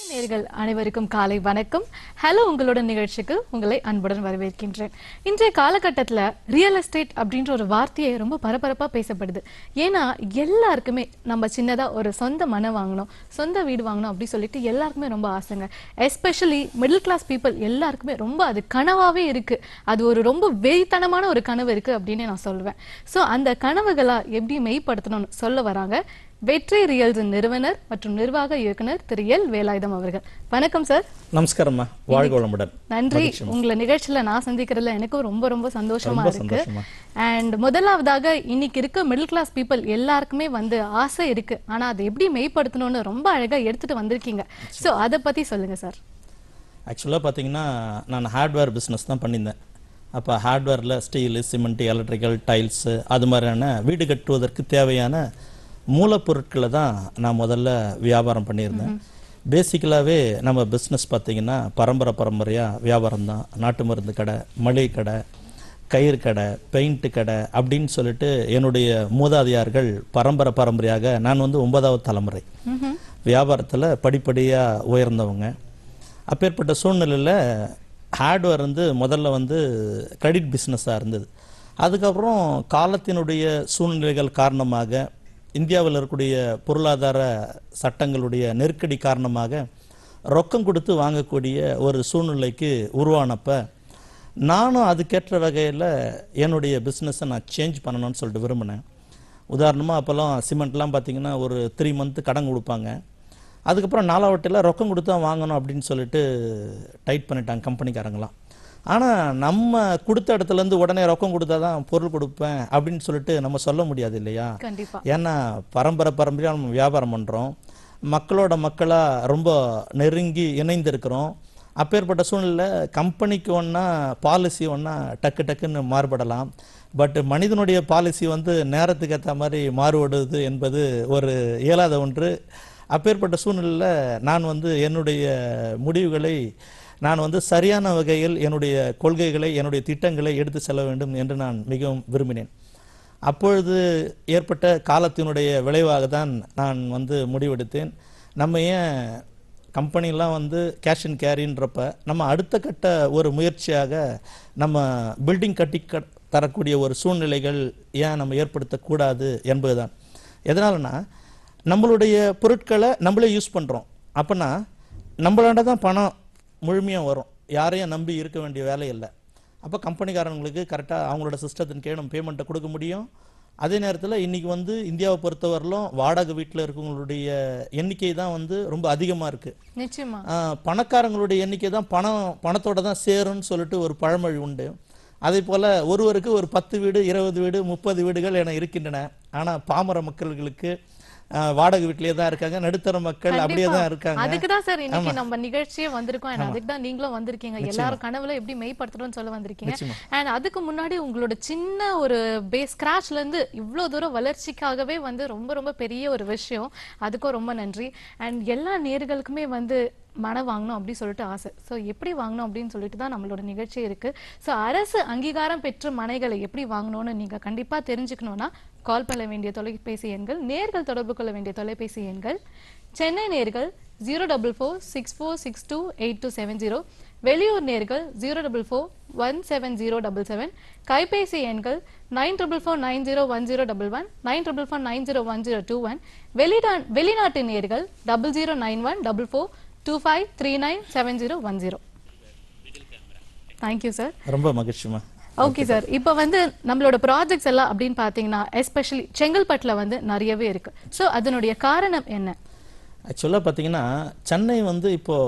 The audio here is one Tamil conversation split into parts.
நேயர்கள் அனைவருக்கும் காலை வணக்கம் ஹலோ உங்களோட நிகழ்ச்சிக்கு உங்களை அன்புடன் வரவேற்கின்றேன் இன்றைய காலகட்டத்துல ரியல் எஸ்டேட் அப்படின்ற ஒரு வார்த்தையை ரொம்ப பரபரப்பா பேசப்படுது ஏன்னா எல்லாருக்குமே நம்ம சின்னதா ஒரு சொந்த மனை வாங்கணும் சொந்த வீடு வாங்கணும் அப்படி சொல்லிட்டு எல்லாருக்குமே ரொம்ப ஆசைங்க எஸ்பெஷலி மிடில் கிளாஸ் பீப்புள் எல்லாருக்குமே ரொம்ப அது கனவாவே இருக்கு அது ஒரு ரொம்ப வெறித்தனமான ஒரு கனவு இருக்கு அப்படின்னு நான் சொல்லுவேன் சோ அந்த கனவுகளா எப்படி மெய்ப்படுத்தணும்னு சொல்ல வராங்க வெற்றி ரியல்ஸின் நிறுவனர் மற்றும் நிர்வாக இயக்குனர் திரு எல் வேலாயுதம் அவர்கள் வணக்கம் சார் நமஸ்காரம்மா வாழ்க வளமுடன் நன்றி உங்களை நிகழ்ச்சியில நான் சந்திக்கிறதுல எனக்கும் ரொம்ப ரொம்ப சந்தோஷமா ரொம்ப இருக்கு சந்தோஷமா. அண்ட் முதலாவதாக இன்னைக்கு இருக்க மிடில் கிளாஸ் பீப்புள் எல்லாருக்குமே வந்து ஆசை இருக்கு ஆனா அதை எப்படி மெய்ப்படுத்தணும்னு ரொம்ப அழகா எடுத்துட்டு வந்திருக்கீங்க சோ அதை பத்தி சொல்லுங்க சார் ஆக்சுவலாக பார்த்தீங்கன்னா நான் ஹார்ட்வேர் பிஸ்னஸ் தான் பண்ணியிருந்தேன் அப்போ ஹார்ட்வேரில் ஸ்டீலு சிமெண்ட் எலக்ட்ரிக்கல் டைல்ஸு அது மாதிரியான வீடு கட்டுவதற்கு தேவையான மூலப்பொருட்களை தான் நான் முதல்ல வியாபாரம் பண்ணியிருந்தேன் பேசிக்கலாகவே நம்ம பிஸ்னஸ் பார்த்தீங்கன்னா பரம்பரை பரம்பரையாக வியாபாரம் தான் நாட்டு மருந்து கடை மளிகை கடை கயிறு கடை பெயிண்ட் கடை அப்படின்னு சொல்லிட்டு என்னுடைய மூதாதையார்கள் பரம்பரை பரம்பரையாக நான் வந்து ஒன்பதாவது தலைமுறை வியாபாரத்தில் படிப்படியாக உயர்ந்தவங்க அப்பேற்பட்ட சூழ்நிலையில் ஹார்ட்வேர் வந்து முதல்ல வந்து கிரெடிட் பிஸ்னஸாக இருந்தது அதுக்கப்புறம் காலத்தினுடைய சூழ்நிலைகள் காரணமாக இந்தியாவில் இருக்கக்கூடிய பொருளாதார சட்டங்களுடைய நெருக்கடி காரணமாக ரொக்கம் கொடுத்து வாங்கக்கூடிய ஒரு சூழ்நிலைக்கு உருவானப்ப நானும் அதுக்கேற்ற வகையில் என்னுடைய பிஸ்னஸை நான் சேஞ்ச் பண்ணணும்னு சொல்லிட்டு விரும்பினேன் உதாரணமாக அப்போல்லாம் சிமெண்ட்லாம் பார்த்தீங்கன்னா ஒரு த்ரீ மந்த்து கடன் கொடுப்பாங்க அதுக்கப்புறம் நாலாவட்டில் ரொக்கம் கொடுத்து தான் வாங்கணும் அப்படின்னு சொல்லிட்டு டைட் பண்ணிட்டாங்க கம்பெனிக்காரங்களாம் ஆனால் நம்ம கொடுத்த இடத்துலேருந்து உடனே ரொக்கம் கொடுத்தா தான் பொருள் கொடுப்பேன் அப்படின்னு சொல்லிட்டு நம்ம சொல்ல முடியாது இல்லையா கண்டிப்பா ஏன்னா பரம்பரை பரம்பரையாக நம்ம வியாபாரம் பண்ணுறோம் மக்களோட மக்களாக ரொம்ப நெருங்கி இணைந்திருக்கிறோம் அப்பேற்பட்ட சூழ்நிலை கம்பெனிக்கு ஒன்றா பாலிசி ஒன்றா டக்கு டக்குன்னு மாறுபடலாம் பட் மனிதனுடைய பாலிசி வந்து நேரத்துக்கு ஏற்ற மாதிரி மாறுபடுவது என்பது ஒரு இயலாத ஒன்று அப்பேற்பட்ட சூழ்நிலையில் நான் வந்து என்னுடைய முடிவுகளை நான் வந்து சரியான வகையில் என்னுடைய கொள்கைகளை என்னுடைய திட்டங்களை எடுத்து செல்ல வேண்டும் என்று நான் மிகவும் விரும்பினேன் அப்பொழுது ஏற்பட்ட காலத்தினுடைய விளைவாக தான் நான் வந்து முடிவெடுத்தேன் நம்ம ஏன் கம்பெனிலாம் வந்து கேஷ் அண்ட் கேரின்றப்ப நம்ம அடுத்த கட்ட ஒரு முயற்சியாக நம்ம பில்டிங் கட்டி க- தரக்கூடிய ஒரு சூழ்நிலைகள் ஏன் நம்ம ஏற்படுத்தக்கூடாது என்பதுதான் எதனாலனா நம்மளுடைய பொருட்களை நம்மளே யூஸ் பண்ணுறோம் அப்போனா நம்மளாண்ட தான் பணம் முழுமையாக வரும் யாரையும் நம்பி இருக்க வேண்டிய வேலை இல்லை அப்போ கம்பெனிக்காரங்களுக்கு கரெக்டாக அவங்களோட சிஸ்டத்தின் கீழ் நம்ம பேமெண்ட்டை கொடுக்க முடியும் அதே நேரத்தில் இன்னைக்கு வந்து இந்தியாவை பொறுத்தவரையிலும் வாடகை வீட்டில் இருக்கவங்களுடைய எண்ணிக்கை தான் வந்து ரொம்ப அதிகமாக இருக்குது நிச்சயமா பணக்காரங்களுடைய எண்ணிக்கை தான் பணம் பணத்தோட தான் சேரும்னு சொல்லிட்டு ஒரு பழமொழி உண்டு அதே போல் ஒருவருக்கு ஒரு பத்து வீடு இருபது வீடு முப்பது வீடுகள் என இருக்கின்றன ஆனால் பாமர மக்கள்களுக்கு ஆஹ், வாடகை வீட்டிலேயே தான் இருக்காங்க நடுத்தர மக்கள் அப்படியே தான் இருக்காங்க அதுக்கு தான் சார் இன்னைக்கு நம்ம நிகழ்ச்சியே வந்திருக்கோம் and அதுக்கு தான் நீங்களும் வந்திருக்கீங்க எல்லாரும் கனவுல எப்படி மெய்ப்படுத்தணும்னு சொல்ல வந்திருக்கீங்க நிச்சயமா. அண்ட் அதுக்கு முன்னாடி உங்களோட சின்ன ஒரு பேஸ் ஸ்கிராச்ல இருந்து இவ்வளவு தூரம் வளர்ச்சிக்காகவே வந்து ரொம்ப ரொம்ப பெரிய ஒரு விஷயம் அதுக்கும் ரொம்ப நன்றி அண்ட் எல்லா நேர்களுக்குமே வந்து மனை வாங்கணும் அப்படி சொல்லிட்டு ஆசை ஸோ எப்படி வாங்கணும் அப்படின்னு சொல்லிட்டு தான் நம்மளோட நிகழ்ச்சி இருக்கு ஸோ அரசு அங்கீகாரம் பெற்ற மனைகளை எப்படி வாங்கணும்னு நீங்க கண்டிப்பா தெரிஞ்சுக்கணும்னா கால் பண்ண வேண்டிய தொலைபேசி எண்கள் நேர்கள் தொடர்பு கொள்ள வேண்டிய தொலைபேசி எண்கள் சென்னை நேர்கள் zero double four six four six two eight two seven zero வெளியூர் நேர்கள் zero double four one seven zero double seven கைபேசி எண்கள் nine triple four nine zero one zero double one nine triple four nine zero one zero two one வெளிநா வெளிநாட்டு நேர்கள் double zero nine one double four two five three nine seven zero one zero thank you sir ரொம்ப மகிழ்ச்சிமா ஓகே சார் இப்போ வந்து நம்மளோட ப்ராஜெக்ட்ஸ் எல்லாம் அப்படின்னு பார்த்தீங்கன்னா எஸ்பெஷலி செங்கல்பட்டுல வந்து நிறையவே இருக்கு ஸோ அதனுடைய காரணம் என்ன ஆக்சுவலாக பார்த்தீங்கன்னா சென்னை வந்து இப்போ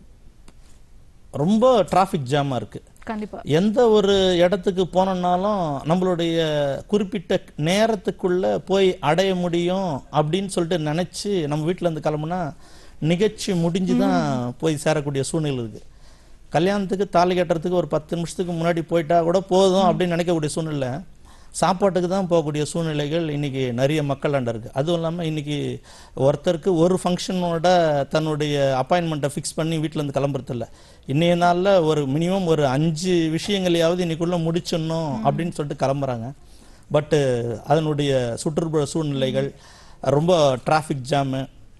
ரொம்ப டிராஃபிக் ஜாமாக இருக்குது கண்டிப்பா எந்த ஒரு இடத்துக்கு போனோம்னாலும் நம்மளுடைய குறிப்பிட்ட நேரத்துக்குள்ள போய் அடைய முடியும் அப்படின்னு சொல்லிட்டு நினைச்சு நம்ம வீட்ல இருந்து கிளம்புனா நிகழ்ச்சி முடிஞ்சு தான் போய் சேரக்கூடிய சூழ்நிலை இருக்கு கல்யாணத்துக்கு தாலி கட்டுறதுக்கு ஒரு பத்து நிமிஷத்துக்கு முன்னாடி போயிட்டா கூட போதும் அப்படின்னு நினைக்கக்கூடிய சூழ்நிலை சாப்பாட்டுக்கு தான் போகக்கூடிய சூழ்நிலைகள் இன்னைக்கு நிறைய மக்கள் அண்ட இருக்கு அதுவும் இல்லாமல் இன்னைக்கு ஒருத்தருக்கு ஒரு ஃபங்க்ஷனோட தன்னுடைய அப்பாயின்மெண்ட்டை ஃபிக்ஸ் பண்ணி வீட்டிலேருந்து கிளம்புறது இல்ல இன்னைய நாளில் ஒரு மினிமம் ஒரு அஞ்சு விஷயங்களையாவது இன்னைக்குள்ள முடிச்சிடணும் அப்படின்னு சொல்லிட்டு கிளம்புறாங்க பட்டு அதனுடைய சுற்றுப்புற சூழ்நிலைகள் ரொம்ப டிராஃபிக் ஜாமு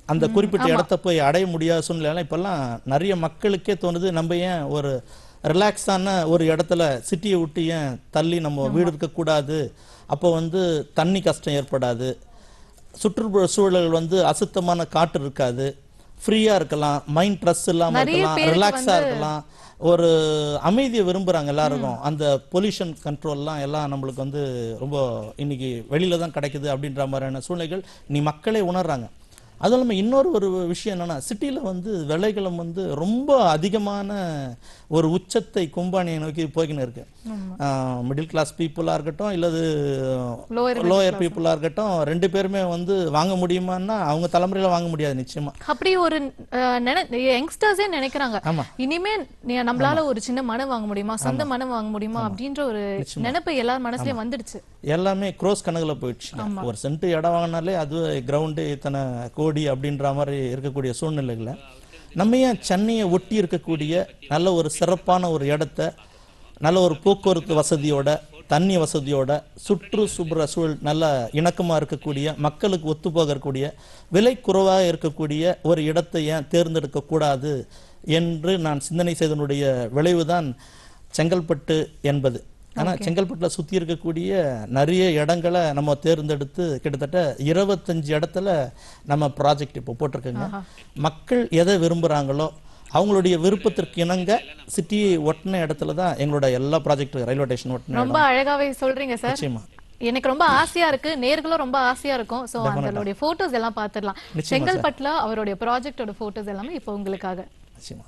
அந்த குறிப்பிட்ட இடத்த போய் அடைய முடியாத சூழ்நிலை இப்பெல்லாம் நிறைய மக்களுக்கே தோணுது நம்ம ஏன் ஒரு ரிலாக்ஸான ஒரு இடத்துல சிட்டியை விட்டு ஏன் தள்ளி நம்ம வீடு இருக்கக்கூடாது அப்போ வந்து தண்ணி கஷ்டம் ஏற்படாது சுற்றுப்புற சூழல் வந்து அசுத்தமான காற்று இருக்காது ஃப்ரீயா இருக்கலாம் மைண்ட் ஸ்ட்ரெஸ் இல்லாம நிறைய இருக்கலாம் பேருக்கு ரிலாக்ஸா இருக்கலாம் ஒரு அமைதியை விரும்புறாங்க எல்லாருக்கும் அந்த பொல்யூஷன் கண்ட்ரோல்லாம் எல்லாம் நம்மளுக்கு வந்து ரொம்ப இன்னைக்கு வெளியில தான் கிடைக்குது அப்படின்ற மாதிரியான சூழ்நிலைகள் நீ மக்களே உணர்றாங்க அதுவும் இல்லாமல் இன்னொரு ஒரு விஷயம் என்னன்னா சிட்டியில் வந்து விலைகளும் வந்து ரொம்ப அதிகமான ஒரு உச்சத்தை கும்பானியை நோக்கி போய்க்கின்னு இருக்கு மிடில் கிளாஸ் பீப்புளாக இருக்கட்டும் இல்லது Lower லோயர் பீப்புளாக இருக்கட்டும் ரெண்டு பேருமே வந்து வாங்க முடியுமான்னா அவங்க தலைமுறையில வாங்க முடியாது நிச்சயமா அப்படி ஒரு அஹ், நினை யங்ஸ்டர்ஸே நினைக்கிறாங்க ஆமா. இனிமே நீ- நம்மளால ஒரு சின்ன மனம் வாங்க முடியுமா சொந்த மனம் வாங்க முடியுமா அப்படின்ற ஒரு நினைப்பு எல்லார் மனசுலயும் வந்துடுச்சு எல்லாமே க்ரோஸ் கணக்குல போயிடுச்சு ஒரு சென்ட் இடம் வாங்கினாலே அது கிரவுண்டு இத்தனை கோடி அப்படின்ற மாதிரி இருக்கக்கூடிய சூழ்நிலைகளை நம்ம ஏன் சென்னையை ஒட்டி இருக்கக்கூடிய நல்ல ஒரு சிறப்பான ஒரு இடத்த நல்ல ஒரு போக்குவரத்து வசதியோட தண்ணி வசதியோட சுற்று சுப்புற சூழல் நல்ல இணக்கமா இருக்கக்கூடிய மக்களுக்கு ஒத்து போகக்கூடிய விலை குறைவாக இருக்கக்கூடிய ஒரு இடத்தை ஏன் தேர்ந்தெடுக்க கூடாது என்று நான் சிந்தனை செய்தனுடைய விளைவுதான் செங்கல்பட்டு என்பது ஆனா செங்கல்பட்டுல சுத்தி இருக்கக்கூடிய நிறைய இடங்களை நம்ம தேர்ந்தெடுத்து கிட்டத்தட்ட இருபத்தஞ்சு இடத்துல நம்ம ப்ராஜெக்ட் இப்போ போட்டிருக்கோங்க மக்கள் எதை விரும்புறாங்களோ அவங்களுடைய விருப்பத்திற்கு இணங்க சிட்டியை ஒட்டின இடத்துல தான் எங்களோட எல்லா ப்ராஜெக்ட் ரயில்வே ஸ்டேஷன் ஒட்டின ரொம்ப அழகாவே சொல்றீங்க சார் நிச்சயமா எனக்கு ரொம்ப ஆசையா இருக்கு நேர்களும் ரொம்ப ஆசையா இருக்கும் சோ அதனுடைய போட்டோஸ் எல்லாம் பாத்துடலாம் செங்கல்பட்டுல அவருடைய ப்ராஜெக்டோட போட்டோஸ் எல்லாமே இப்போ உங்களுக்காக நிச்சயமா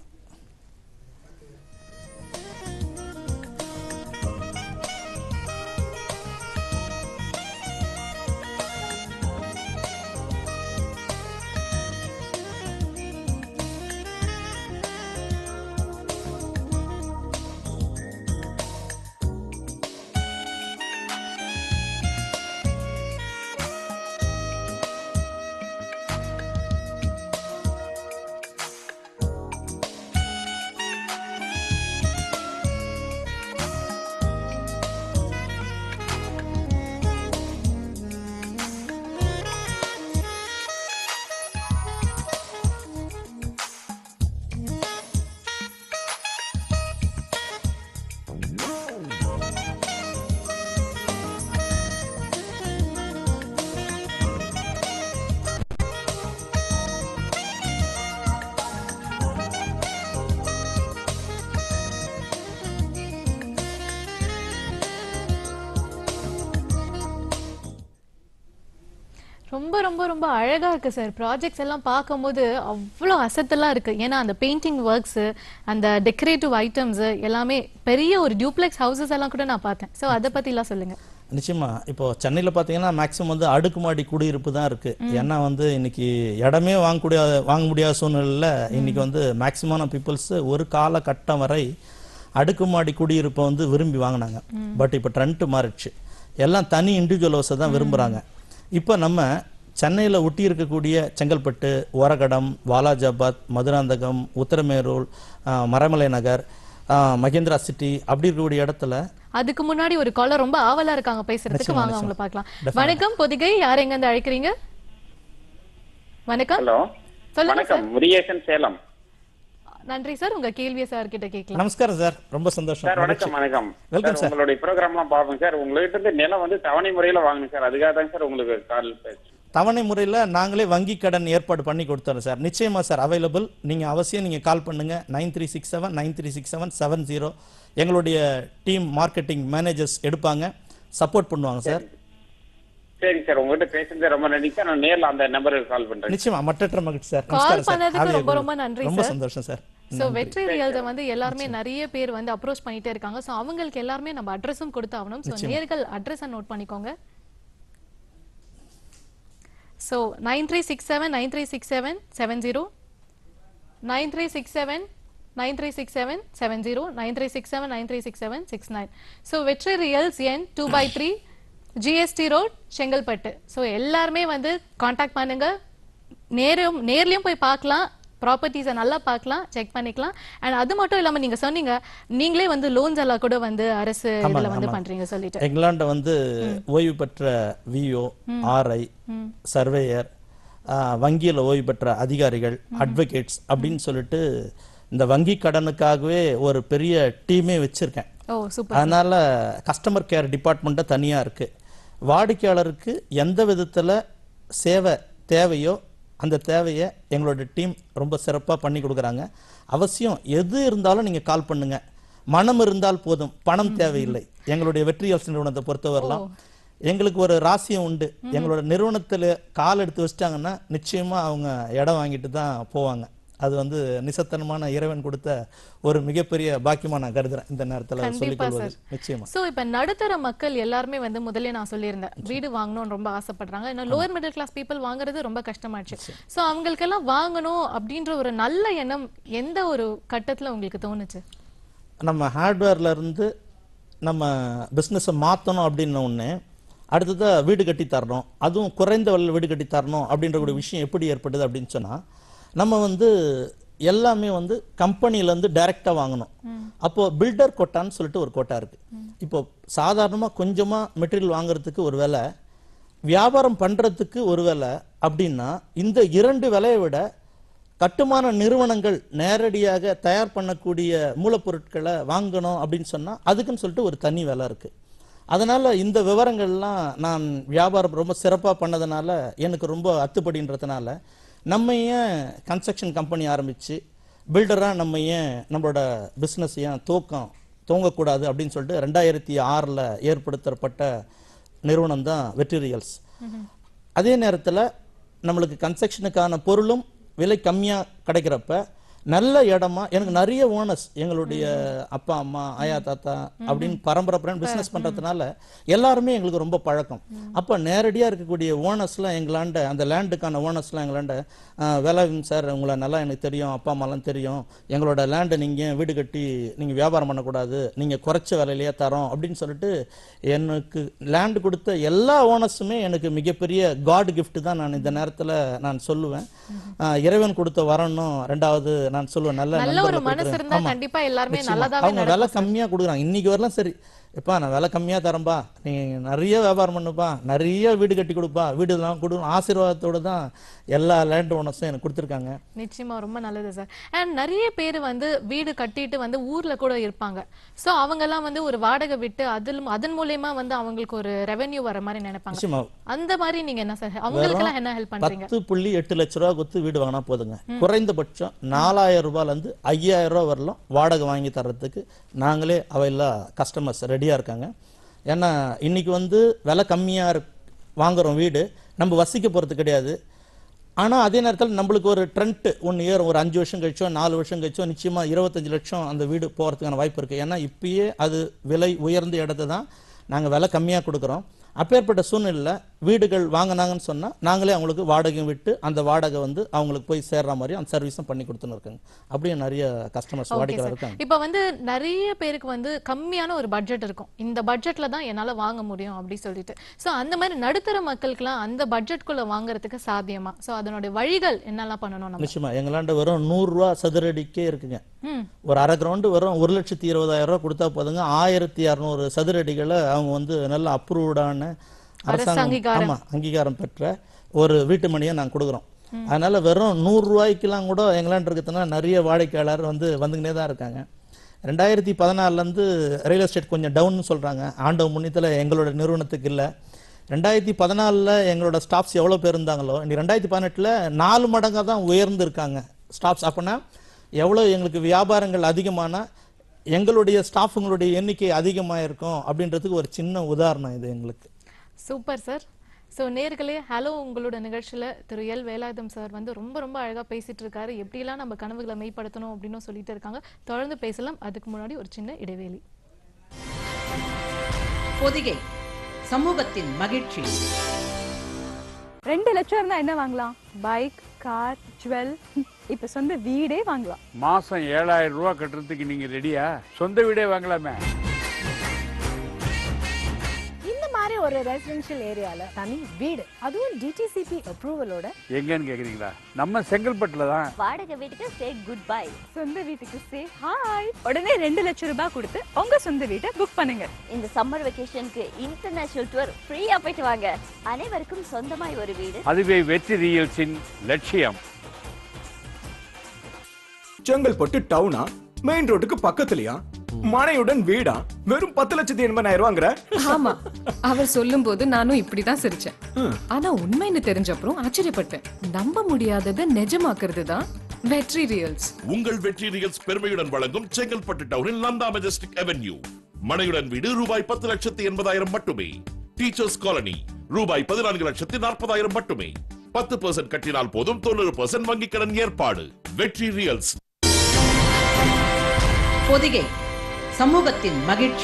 ரொம்ப ரொம்ப ரொம்ப அழகா இருக்கு சார் ப்ராஜெக்ட்ஸ் எல்லாம் பார்க்கும்போது அவ்வளோ அசத்தலா இருக்கு ஏன்னா அந்த பெயிண்டிங் ஒர்க்ஸ் அந்த டெக்கரேட்டிவ் ஐட்டம்ஸ் எல்லாமே பெரிய ஒரு டியூப்ளெக்ஸ் ஹவுசஸ் எல்லாம் கூட நான் பார்த்தேன் சோ அதை பத்தி எல்லாம் சொல்லுங்க நிச்சயமா இப்போ சென்னையில பாத்தீங்கன்னா மேக்ஸிமம் வந்து அடுக்குமாடி குடியிருப்பு தான் இருக்கு ஏன்னா வந்து இன்னைக்கு இடமே வாங்கக்கூடிய வாங்க முடியாத சூழ்நிலையில இன்னைக்கு வந்து மேக்சிமமான பீப்புள்ஸ் ஒரு காலகட்டம் வரை அடுக்குமாடி குடியிருப்பை வந்து விரும்பி வாங்கினாங்க பட் இப்போ ட்ரெண்ட் மாறிடுச்சு எல்லாம் தனி இண்டிவிஜுவல் ஹவுஸை தான் விரும்புறாங்க இப்போ நம்ம சென்னையில ஒட்டி இருக்கக்கூடிய செங்கல்பட்டு ஒரகடம் வாலாஜாபாத் மதுராந்தகம் உத்தரமேரூர் ஆஹ், மறைமலை நகர் ஆஹ், மகேந்திரா சிட்டி அப்படி இருக்கக்கூடிய இடத்துல அதுக்கு முன்னாடி ஒரு காலர் ரொம்ப ஆவலா இருக்காங்க பேசுறதுக்கு வாங்க அவங்கள பார்க்கலாம் வணக்கம் பொதிகை யார் எங்க இருந்து அழைக்கிறீங்க வணக்கம் ஹலோ சொல்லுங்க வணக்கம் முருகேசன் சேலம் நன்றி சார் உங்க கேள்வியை சார் கிட்ட கேட்கலாம் நமஸ்காரம் சார் ரொம்ப சந்தோஷம் சார் வணக்கம் வணக்கம் Welcome, சார் உங்களுடைய ப்ரோக்ராம்லாம் பார்ப்போம் சார் உங்ககிட்ட இருந்து நிலம் வந்து தவணை முறையில வாங்கணும் சார் அதுக்காக தான் சார் உங்களுக்கு கால் பேசு தவணை முறையில் நாங்களே வங்கி கடன் ஏற்பாடு பண்ணி கொடுத்துறோம் சார் நிச்சயமா சார் அவைலபிள் நீங்க அவசியம் நீங்க கால் பண்ணுங்க nine three six seven nine three six seven seven zero எங்களுடைய டீம் மார்க்கெட்டிங் மேனேஜர்ஸ் எடுப்பாங்க சப்போர்ட் பண்ணுவாங்க சார் சரிங்க சார் உங்ககிட்ட பேசுனது ரொம்ப நன்றி சார் நான் நேர்ல அந்த நம்பருக்கு கால் பண்றேன் நிச்சயமா மற்றற்ற மகிழ்ச்சி சார் கால் நமஸ்காரம் சார் பண்ணதுக்கு ஆவிய ரொம்ப குரு. ரொம்ப நன்றி ரொம்ப சார் சந்தோஷம் சார் சோ வெற்றி ரியல்ஸை வந்து எல்லாருமே நிறைய பேர் வந்து அப்ரோச் பண்ணிட்டே இருக்காங்க சோ அவங்களுக்கு எல்லாருமே நம்ம அட்ரஸும் கொடுத்து ஆகணும் சோ நேர்கள் அட்ரஸை நோட் பண்ணிக்கோங்க so nine three six seven nine three six seven seven zero nine three six seven nine three six seven seven zero nine three six seven nine three six seven six nine so Vetri Reals என் two by three GST road Chengalpattu so எல்லாருமே வந்து காண்டாக்ட் பண்ணுங்க நேரும் நேர்லயும் போய் பார்க்கலாம் ப்ராப்பர்ட்டிஸை நல்லா பார்க்கலாம் செக் பண்ணிக்கலாம் அண்ட் அது மட்டும் இல்லாம நீங்க சொன்னீங்க நீங்களே வந்து லோன்ஸ் எல்லாம் கூட வந்து அரசு இதுல வந்து பண்றீங்க சொல்லிட்டு எங்களாண்ட வந்து ஓய்வு பெற்ற விஓ ஆர்ஐ சர்வேயர் வங்கியில் ஓய்வு பெற்ற அதிகாரிகள் அட்வொகேட்ஸ் அப்படின்னு சொல்லிட்டு இந்த வங்கி கடனுக்காகவே ஒரு பெரிய டீமே வச்சிருக்கேன் ஓ சூப்பர் அதனால கஸ்டமர் கேர் டிபார்ட்மெண்ட்டை தனியாக இருக்கு வாடிக்கையாளருக்கு எந்த விதத்தில் சேவை தேவையோ அந்த தேவையை எங்களோட டீம் ரொம்ப சிறப்பாக பண்ணி கொடுக்குறாங்க அவசியம் எது இருந்தாலும் நீங்கள் கால் பண்ணுங்க மனம் இருந்தால் போதும் பணம் தேவையில்லை எங்களுடைய வெற்றியால் நிறுவனத்தை பொறுத்தவரைலாம் எங்களுக்கு ஒரு ராசியம் உண்டு எங்களோட நிறுவனத்தில் கால் எடுத்து வச்சிட்டாங்கன்னா நிச்சயமா அவங்க இடம் வாங்கிட்டு தான் போவாங்க அது வந்து நிசத்தனமான இறைவன் கொடுத்த ஒரு மிகப்பெரிய பாக்கியமா நான் கருதுறேன் இந்த நேரத்தில் கண்டிப்பா சொல்லிக்கொள்வது சார். நிச்சயமா சோ இப்ப நடுத்தர மக்கள் எல்லாருமே வந்து முதல்ல நான் சொல்லியிருந்தேன் வீடு வாங்கணும்னு ரொம்ப ஆசைப்படுறாங்க இன்னும் லோவர் மிடில் கிளாஸ் பீப்புள் வாங்குறது ரொம்ப கஷ்டமாயிடுச்சு சோ அவங்களுக்கெல்லாம் வாங்கணும் அப்படின்ற ஒரு நல்ல எண்ணம் எந்த ஒரு கட்டத்துல உங்களுக்கு தோணுச்சு நம்ம ஹார்ட்வேர்ல இருந்து நம்ம பிஸ்னஸை மாற்றணும் அப்படின்ன உடனே அடுத்ததா வீடு கட்டி தரணும் அதுவும் குறைந்த விலையில் வீடு கட்டி தரணும் அப்படின்ற ஒரு விஷயம் எப்படி ஏற்படுது அப்படின்னு சொன்னா நம்ம வந்து எல்லாமே வந்து கம்பெனிலேருந்து டைரெக்டாக வாங்கணும் அப்போ பில்டர் கோட்டான்னு சொல்லிட்டு ஒரு கோட்டா இருக்கு இப்போ சாதாரணமாக கொஞ்சமாக மெட்டீரியல் வாங்குறதுக்கு ஒரு விலை வியாபாரம் பண்றதுக்கு ஒரு விலை அப்படின்னா இந்த இரண்டு விலையை விட கட்டுமான நிறுவனங்கள் நேரடியாக தயார் பண்ணக்கூடிய மூலப்பொருட்களை வாங்கணும் அப்படின்னு சொன்னா அதுக்குன்னு சொல்லிட்டு ஒரு தனி விலை இருக்கு அதனால இந்த விவரங்கள்லாம் நான் வியாபாரம் ரொம்ப சிறப்பா பண்ணதுனால எனக்கு ரொம்ப அத்துப்படின்றதுனால நம்ம ஏன் கன்ஸ்ட்ரக்ஷன் கம்பெனி ஆரம்பிச்சு பில்டராக நம்ம ஏன் நம்மளோட பிஸ்னஸ் ஏன் தூக்கம் தூங்கக்கூடாது அப்படின்னு சொல்லிட்டு ரெண்டாயிரத்தி ஆறில் ஏற்படுத்தப்பட்ட நிறுவனம் தான் வெற்றிரியல்ஸ் அதே நேரத்தில் நம்மளுக்கு கன்ஸ்ட்ரக்ஷனுக்கான பொருளும் விலை கம்மியாக கிடைக்கிறப்ப நல்ல இடமா எனக்கு நிறைய ஓனர்ஸ் எங்களுடைய அப்பா அம்மா ஆயா தாத்தா அப்படின்னு பரம்பரை பிஸ்னஸ் பண்றதுனால எல்லாருமே எங்களுக்கு ரொம்ப பழக்கம் அப்ப நேரடியா இருக்கக்கூடிய ஓனர்ஸ்லாம் எங்களாண்ட அந்த லேண்டுக்கான ஓனர்ஸ்லாம் எங்களாண்ட "ஆஹ், வேலாயுதம் சார் உங்களை நல்லா எனக்கு தெரியும் அப்பா அம்மாலாம் தெரியும் எங்களோட லேண்டை நீங்க வீடு கட்டி நீங்க வியாபாரம் பண்ணக்கூடாது நீங்க குறைச்ச விலையிலேயே தரோம் அப்படின்னு சொல்லிட்டு எனக்கு லேண்டு கொடுத்த எல்லா ஓனர்ஸுமே எனக்கு மிகப்பெரிய காட் gift தான் நான் இந்த நேரத்துல நான் சொல்லுவேன் ஆஹ், இறைவன் கொடுத்த வரணும் ரெண்டாவது நான் சொல்லுவேன் நல்ல நல்ல ஒரு நண்பர்களை மனசு கொடுக்குறேன். இருந்தா ஆமா. கண்டிப்பா எல்லாருமே நிச்சயமா. நல்லதாவே அவங்க விலை கம்மியா கொடுக்குறாங்க இன்னைக்கு வரலாம் சரி எப்பா நான் விலை கம்மியா தரேன்பா நீ நிறைய வியாபாரம் பண்ணுப்பா நிறைய வீடு கட்டி கொடுப்பா வீடு எல்லாம் கொடு ஆசீர்வாதத்தோட தான் எல்லா லேண்ட் ஓனர்ஸும் எனக்கு கொடுத்துருக்காங்க நிச்சயமா ரொம்ப நல்லது சார் அண்ட் நிறைய பேர் வந்து வீடு கட்டிட்டு வந்து ஊர்ல கூட இருப்பாங்க சோ அவங்க எல்லாம் வந்து ஒரு வாடகை விட்டு அதில் அதன் மூலியமா வந்து அவங்களுக்கு ஒரு ரெவென்யூ வர மாதிரி நினைப்பாங்க நிச்சயமா அந்த மாதிரி நீங்க என்ன சார் அவங்களுக்கு எல்லாம் என்ன ஹெல்ப் பண்றீங்க பத்து புள்ளி எட்டு லட்ச ரூபா கொடுத்து வீடு வாங்கினா போதுங்க குறைந்தபட்சம் நாலாயிரம் ரூபாயில இருந்து ஐயாயிரம் ரூபாய் வரலாம் வாடகை வாங்கி தர்றதுக்கு நாங்களே அவையெல்லாம் கஸ்டமர்ஸ் ரெடியா இருக்காங்க ஏன்னா இன்னைக்கு வந்து விலை கம்மியா இருக் வாங்குறோம் வீடு நம்ம வசிக்க போறது கிடையாது ஆனா அதே நேரத்தில் நம்மளுக்கு ஒரு ட்ரெண்ட் ஒன் இயர் ஒரு அஞ்சு வருஷம் கழிச்சோ நாலு வருஷம் கழிச்சோ நிச்சயமா இருபத்தஞ்சு லட்சம் அந்த வீடு போகிறதுக்கான வாய்ப்பு இருக்கு ஏன்னா இப்பயே அது விலை உயர்ந்த இடத்த தான் நாங்க விலை கம்மியா கொடுக்குறோம் அப்பேற்பட்ட சூழ்நிலையில் வீடுகள் வாங்கினாங்கன்னு சொன்னா நாங்களே அவங்களுக்கு வாடகையும் விட்டு அந்த வாடகை வந்து அவங்களுக்கு போய் சேர்ற மாதிரி அந்த சர்வீஸும் பண்ணி கொடுத்துன்னு இருக்காங்க அப்படியே நிறைய கஸ்டமர்ஸ் ஓகே வாடிக்கையாளர் சார் இருக்காங்க இப்போ வந்து நிறைய பேருக்கு வந்து கம்மியான ஒரு பட்ஜெட் இருக்கும் இந்த பட்ஜெட்ல தான் என்னால வாங்க முடியும் அப்படி சொல்லிட்டு சோ அந்த மாதிரி நடுத்தர மக்களுக்குலாம் அந்த பட்ஜெட்குள்ள வாங்குறதுக்கு சாத்தியமா சோ அதனுடைய வழிகள் என்னெல்லாம் பண்ணணும் நம்ம நிச்சயமா எங்களாண்ட வெறும் நூறுரூவா சதுரடிக்கே இருக்குங்க ம் ஒரு அரை கிரவுண்டு வெறும் ஒரு லட்சத்தி இருபதாயிரம் ரூபாய் கொடுத்தா போதுங்க ஆயிரத்தி இரநூறு சதுரடிகளை அவங்க வந்து நல்ல அப்ரூவ்டான அரசாங்கம் அங்கீகாரம். ஆமா அங்கீகாரம் பெற்ற ஒரு வீட்டு மணியை நாங்கள் கொடுக்குறோம் அதனால வெறும் நூறு ரூபாய்க்கெல்லாம் கூட எங்களாண்டு இருக்கிறதுனா நிறைய வாடிக்கையாளர் வந்து வந்துக்கினே தான் இருக்காங்க ரெண்டாயிரத்தி பதினாறுலேருந்து ரியல் எஸ்டேட் கொஞ்சம் டவுன்னு சொல்றாங்க ஆண்டவ முன்னியத்தில் எங்களோட நிறுவனத்துக்கு இல்லை ரெண்டாயிரத்தி பதினாலில் எங்களோட ஸ்டாஃப்ஸ் எவ்வளோ பேர் இருந்தாங்களோ இன்னைக்கு ரெண்டாயிரத்தி பதினெட்டில் நாலு மடங்காக தான் உயர்ந்து இருக்காங்க ஸ்டாஃப்ஸ் அப்போனா எவ்வளோ எங்களுக்கு வியாபாரங்கள் அதிகமானா எங்களுடைய ஸ்டாஃபுங்களுடைய எண்ணிக்கை அதிகமாக இருக்கும் அப்படின்றதுக்கு ஒரு சின்ன உதாரணம் இது எங்களுக்கு சூப்பர் சார் ஸோ நேர்களே ஹலோ உங்களோட நிகழ்ச்சியில திரு எல் வேலாயுதம் சார் வந்து ரொம்ப ரொம்ப அழகா பேசிட்டு இருக்காரு எப்படிலாம் நம்ம கனவுகளை மெய்ப்படுத்தணும் அப்படின்னு சொல்லிட்டு இருக்காங்க தொடர்ந்து பேசலாம் அதுக்கு முன்னாடி ஒரு சின்ன இடைவேளை பொதிகை சமூகத்தின் மகிழ்ச்சி ரெண்டு லட்சம் இருந்தா என்ன வாங்கலாம் பைக் கார் ஜுவல் இப்ப சொந்த வீடே வாங்கலாம் மாசம் ஏழாயிரம் ரூபாய் கட்டுறதுக்கு நீங்க ரெடியா சொந்த வீடே வாங்கலாமே இந்த மாதிரி ஒரு ரெசிடென்ஷியல் ஏரியால தனி வீடு அதுவும் டிடிசிபி அப்ரூவலோட எங்கன்னு கேக்குறீங்களா நம்ம செங்கல்பட்டுல தான் வாடகை வீட்டுக்கு சே குட் பை சொந்த வீட்டுக்கு சே ஹாய் உடனே ரெண்டு லட்சம் ரூபாய் கொடுத்து உங்க சொந்த வீட்டை புக் பண்ணுங்க இந்த சம்மர் வெக்கேஷனுக்கு இன்டர்நேஷனல் டூர் ஃப்ரீயா போயிட்டு வாங்க அனைவருக்கும் சொந்தமாய் ஒரு வீடு அதுவே வெற்றி ரியல்ஸின் லட்சியம் செங்கல்பட்டு டவுனா மெயின் ரோட்டுக்கு பக்கத்துலயா மனையுடன் வீடா வெறும் பத்து லட்சத்தி எண்பதாயிரம் ரூபாங்கிற ஆமா அவர் சொல்லும்போது நானும் இப்படிதான் சிரிச்சேன் ஆனா உண்மைன்னு தெரிஞ்ச அப்புறம் ஆச்சரியப்பட்டேன் நம்ப முடியாததை நிஜமாக்குறது தான் வெற்றி ரியல்ஸ் உங்கள் வெற்றி ரியல்ஸ் பெருமையுடன் வழங்கும் செங்கல்பட்டு டவுனில் நந்தா மெஜஸ்டிக் அவென்யூ மனையுடன் வீடு ரூபாய் பத்து லட்சத்தி எண்பதாயிரம் மட்டுமே டீச்சர்ஸ் காலனி ரூபாய் பதினான்கு லட்சத்தி நாற்பதாயிரம் மட்டுமே பத்து பர்சன்ட் கட்டினால் போதும் தொண்ணூறு பர்சன்ட் வங்கிக் கடன் ஏற்பாடு வெற்றி ரியல்ஸ் பொதிகை சமூகத்தின் மகிழ்ச்சி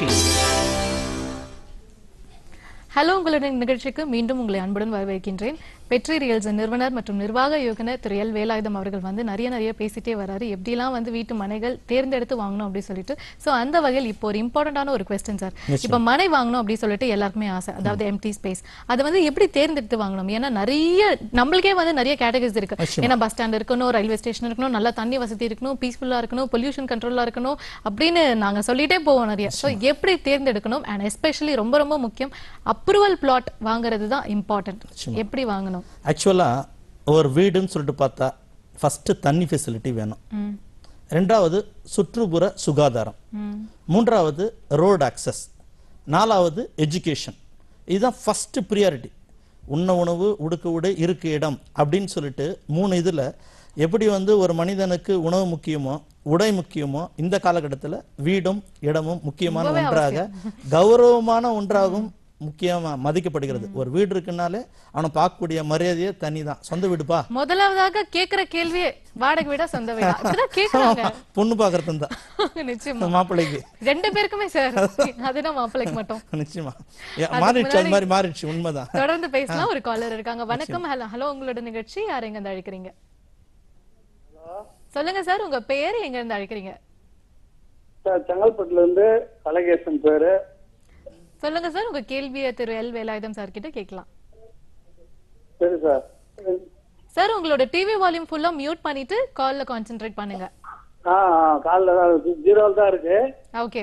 ஹலோ உங்களுடன் நிகழ்ச்சிக்கு மீண்டும் உங்களை அன்புடன் வரவேற்கின்றேன் வெற்றி ரியல்ஸ் நிறுவனர் மற்றும் நிர்வாக இயக்குனர் திரு எல் வேலாயுதம் அவர்கள் வந்து நிறைய நிறைய பேசிட்டே வராரு எப்படிலாம் வந்து வீட்டு மனைகள் தேர்ந்தெடுத்து வாங்கணும் அப்படின்னு சொல்லிட்டு சோ அந்த வகையில் இப்போ ஒரு இம்பார்ட்டன்டான ஒரு கொஸ்டின் சார் இப்போ மனை வாங்கணும் அப்படின்னு சொல்லிட்டு எல்லாருக்குமே ஆசை அதாவது எம்டி ஸ்பேஸ் அதை வந்து எப்படி தேர்ந்தெடுத்து வாங்கணும் ஏன்னா நிறைய நம்மளுக்கே வந்து நிறைய கேட்டகரிஸ் இருக்கு ஏன்னா பஸ் ஸ்டாண்ட் இருக்கணும் ரயில்வே ஸ்டேஷன் இருக்கணும் நல்ல தண்ணி வசதி இருக்கணும் பீஸ்ஃபுல்லா இருக்கணும் பொல்யூஷன் கண்ட்ரோலா இருக்கணும் அப்படின்னு நாங்க சொல்லிட்டே போவோம் நிறைய சோ எப்படி தேர்ந்தெடுக்கணும் அண்ட் எஸ்பெஷலி ரொம்ப ரொம்ப முக்கியம் அப்ரூவல் பிளாட் வாங்குறது தான் இம்பார்ட்டன்ட் எப்படி வாங்கணும் ஆக்சுவலாக ஒரு வீடுன்னு சொல்லிட்டு பார்த்தா ஃபஸ்ட்டு தண்ணி ஃபெசிலிட்டி வேணும் ம், ரெண்டாவது சுற்றுப்புற சுகாதாரம் ம். மூன்றாவது ரோடு அக்சஸ் நாலாவது எஜுகேஷன் இதுதான் ஃபஸ்ட்டு ப்ரியாரிட்டி உண்ண உணவு உடுக்க உடை இருக்கு இடம் அப்படின்னு சொல்லிட்டு மூணு இதில் எப்படி வந்து ஒரு மனிதனுக்கு உணவு முக்கியமோ உடை முக்கியமோ இந்த காலகட்டத்தில் வீடும் இடமும் முக்கியமான ரொம்பவே ஒன்றாக கௌரவமான ஒன்றாகவும் முக்கியமா மதிக்கப்படுகிறது ஒரு வீடு இருக்குன்னாலே அவனை பார்க்கக்கூடிய மரியாதையே தனி தான் சொந்த வீடுப்பா முதலாவதாக கேக்குற கேள்வியே வாடகை வீடா சொந்த வீடா இப்படிதான் கேக்குறாங்க பொண்ணு பார்க்கறது தான் நிச்சயமா மாப்பிள்ளைக்கு ரெண்டு பேருக்குமே சார் அதுதான் மாப்பிள்ளைக்கு மட்டும் நிச்சயமா ஏ, மாறிடுச்சு அது மாதிரி மாறிடுச்சு உண்மைதான் தொடர்ந்து பேசலாம் ஒரு காலர் இருக்காங்க வணக்கம் ஹலோ ஹலோ உங்களோட நிகழ்ச்சி யார் எங்க இருந்து அழைக்கிறீங்க சொல்லுங்க சார் உங்க பேர் எங்க இருந்து அழைக்கிறீங்க சார் செங்கல்பட்டுல இருந்து கலகேசன் பேரு சொல்லுங்க சார் உங்க கேள்வியை திரு எல் வேலாயுதம் சார் கிட்ட கேட்கலாம் சரி சார் சார் உங்களோட டிவி வால்யூம் ஃபுல்லா மியூட் பண்ணிட்டு கால்ல கான்சென்ட்ரேட் பண்ணுங்க ஆ காலில் தான் ஜீரோவில் தான் இருக்கு ஓகே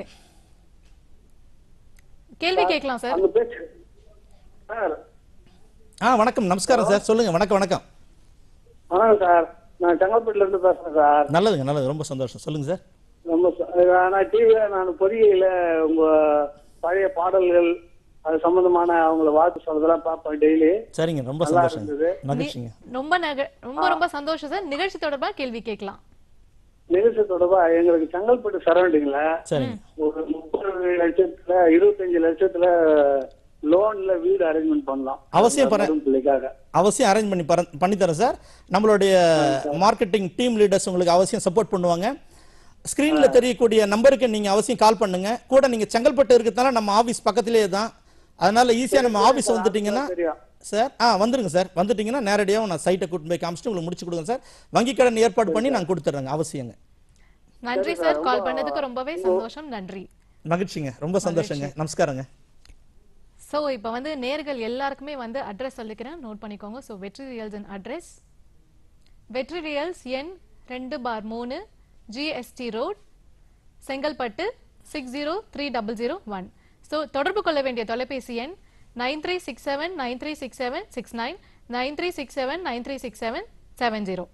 கேள்வி கேட்கலாம் சார் அந்த பேச்சு சார் ஆ வணக்கம் நமஸ்காரம் சார் சொல்லுங்க வணக்கம் வணக்கம் வணக்கம் சார் நான் செங்கல்பட்டுல இருந்து பேசுறேன் சார் நல்லதுங்க நல்லது ரொம்ப சந்தோஷம் சொல்லுங்க சார் ரொம்ப ச- நான் டிவியில நான் பொறியில உங்க பழைய பாடல்கள் அது சம்பந்தமான அவங்கள வாழ்த்து சொல்றதெல்லாம் பார்ப்பேன் டெய்லி சரிங்க ரொம்ப நல்லா சந்தோஷங்க இருந்தது. மகிழ்ச்சிங்க ரொம்ப நக- ரொம்ப ரொம்ப சந்தோஷம் சார் நிகழ்ச்சி தொடர்பா கேள்வி கேட்கலாம் நிகழ்ச்சி தொடர்பா எங்களுக்கு செங்கல்பட்டு சரௌண்டிங்ல சரிங்க ஒரு முப்பது லட்சத்துல இருபத்தஞ்சு லட்சத்துல லோன்ல வீடு அரேஞ்ச்மெண்ட் பண்ணலாம் அவசியம் பண்ண- வரும் பிள்ளைக்காக அவசியம் அரேஞ்ச் பண்ணி பர- பண்ணி தரேன் சார் நம்மளுடைய மார்க்கெட்டிங் டீம் லீடர்ஸ் உங்களுக்கு அவசியம் சப்போர்ட் பண்ணுவாங்க ஸ்க்ரீன்ல தெரியக்கூடிய நம்பருக்கு நீங்க அவசியம் கால் பண்ணுங்க கூட நீங்க செங்கல்பட்டு இருக்கிறதுனால நம்ம ஆபீஸ் பக்கத்திலேயே தான் அதனால ஈஸியா நம்ம ஆபீஸ் வந்துட்டீங்கன்னா தெரியும் சார் ஆ வந்துருங்க சார் வந்துட்டீங்கன்னா நேரடியாக நான் சைட்டை கூட்டிட்டு போய் காமிச்சிட்டு உங்களுக்கு முடிச்சு கொடுங்க சார் வங்கி கடன் ஏற்பாடு பண்ணி நான் கொடுத்துட்றேங்க அவசியங்க நன்றி சார் கால் பண்ணதுக்கு ரொம்பவே சந்தோஷம் நன்றி மகிழ்ச்சிங்க ரொம்ப சந்தோஷங்க நமஸ்காரங்க சோ இப்போ வந்து நேர்கள் எல்லாருக்குமே வந்து அட்ரஸ் சொல்லிக்கிறேன் நோட் பண்ணிக்கோங்க சோ வெற்றி ரியல்ஸ் அட்ரஸ் வெற்றி ரியல்ஸ் எண் ரெண்டு பார் மூணு GST road Chengalpattu six zero three double zero one so தொடர்பு கொள்ள வேண்டிய தொலைபேசி எண் nine three six seven nine three six seven six nine nine three six seven nine three six seven seven zero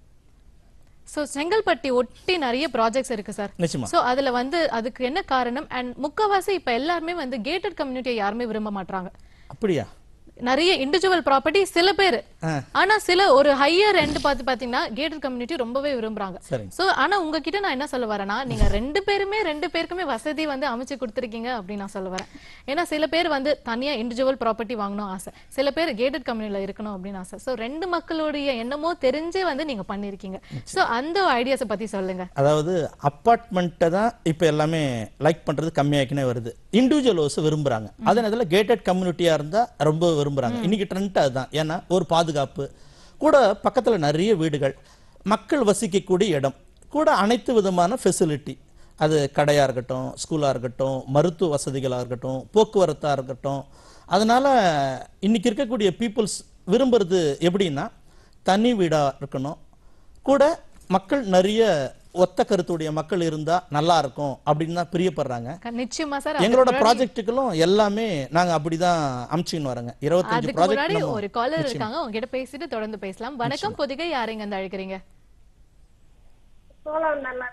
so செங்கல்பட்டி ஒட்டி நிறைய ப்ராஜெக்ட்ஸ் இருக்கு சார் நிச்சயமா சோ அதுல வந்து அதுக்கு என்ன காரணம் அண்ட் முக்கவாசி இப்ப எல்லாருமே வந்து கேட்டட் கம்யூனிட்டியை யாருமே விரும்ப மாட்டாங்க அப்படியா நிறைய இண்டிவிஜுவல் ப்ராப்பர்ட்டி சில பேர் ஆ ஆனா சில ஒரு ஹையர் எண்ட் பார்த்து பாத்தீங்கன்னா கேட்டட் கம்யூனிட்டி ரொம்பவே விரும்புறாங்க சரிங்க சோ ஆனா உங்ககிட்ட நான் என்ன சொல்ல வரேன்னா நீங்க ரெண்டு பேருமே ரெண்டு பேருக்குமே வசதி வந்து அமைச்சு கொடுத்துருக்கீங்க அப்படின்னு நான் சொல்ல வரேன் ஏன்னா சில பேர் வந்து தனியா இண்டிவிஜுவல் ப்ராப்பர்ட்டி வாங்கணும் ஆசை சில பேர் கேட்டட் கம்யூனிட்டில இருக்கணும் அப்படின்னு ஆசை சோ ரெண்டு மக்களுடைய எண்ணமோ தெரிஞ்சே வந்து நீங்க பண்ணிருக்கீங்க சோ அந்த ஐடியாஸை பத்தி சொல்லுங்க அதாவது அப்பார்ட்மெண்ட்டை தான் இப்போ எல்லாமே லைக் பண்ணுறது கம்மியாக்கினே வருது இண்டிவிஜுவல் ஹவுஸ் விரும்புகிறாங்க அதே நேரத்தில் கேட்டட் கம்யூனிட்டியாக இருந்தால் ரொம்ப விரும்புகிறாங்க இன்னைக்கு ட்ரெண்ட் அதுதான் ஏன்னா ஒரு பாதுகாப்பு கூட பக்கத்தில் நிறைய வீடுகள் மக்கள் வசிக்கக்கூடிய இடம் கூட அனைத்து விதமான ஃபெசிலிட்டி அது கடையாக இருக்கட்டும் ஸ்கூலாக இருக்கட்டும் மருத்துவ வசதிகளாக இருக்கட்டும் போக்குவரத்தாக இருக்கட்டும் அதனால இன்னைக்கு இருக்கக்கூடிய பீப்புள்ஸ் விரும்புறது எப்படின்னா தனி வீடா இருக்கணும் கூட மக்கள் நிறைய ஒத்த கருத்துடைய மக்கள் இருந்தா நல்லா இருக்கும் அப்படின்னு தான் பிரியப்படுறாங்க க- நிச்சயமா சார் எங்களோட அதுக்கு முன்னாடி- ப்ராஜெக்ட்டுகளும் எல்லாமே நாங்க அப்படிதான் அமுச்சின்னு வரோங்க இருபத்தஞ்சு அதுக்கு முன்னாடி ப்ராஜெக்ட் ஒரு காலர் இருக்காங்க உங்ககிட்ட பேசிட்டு தொடர்ந்து பேசலாம் வணக்கம் பொதிகை யாருங்க வந்து அழைக்கிறீங்க சோழம் நல்லா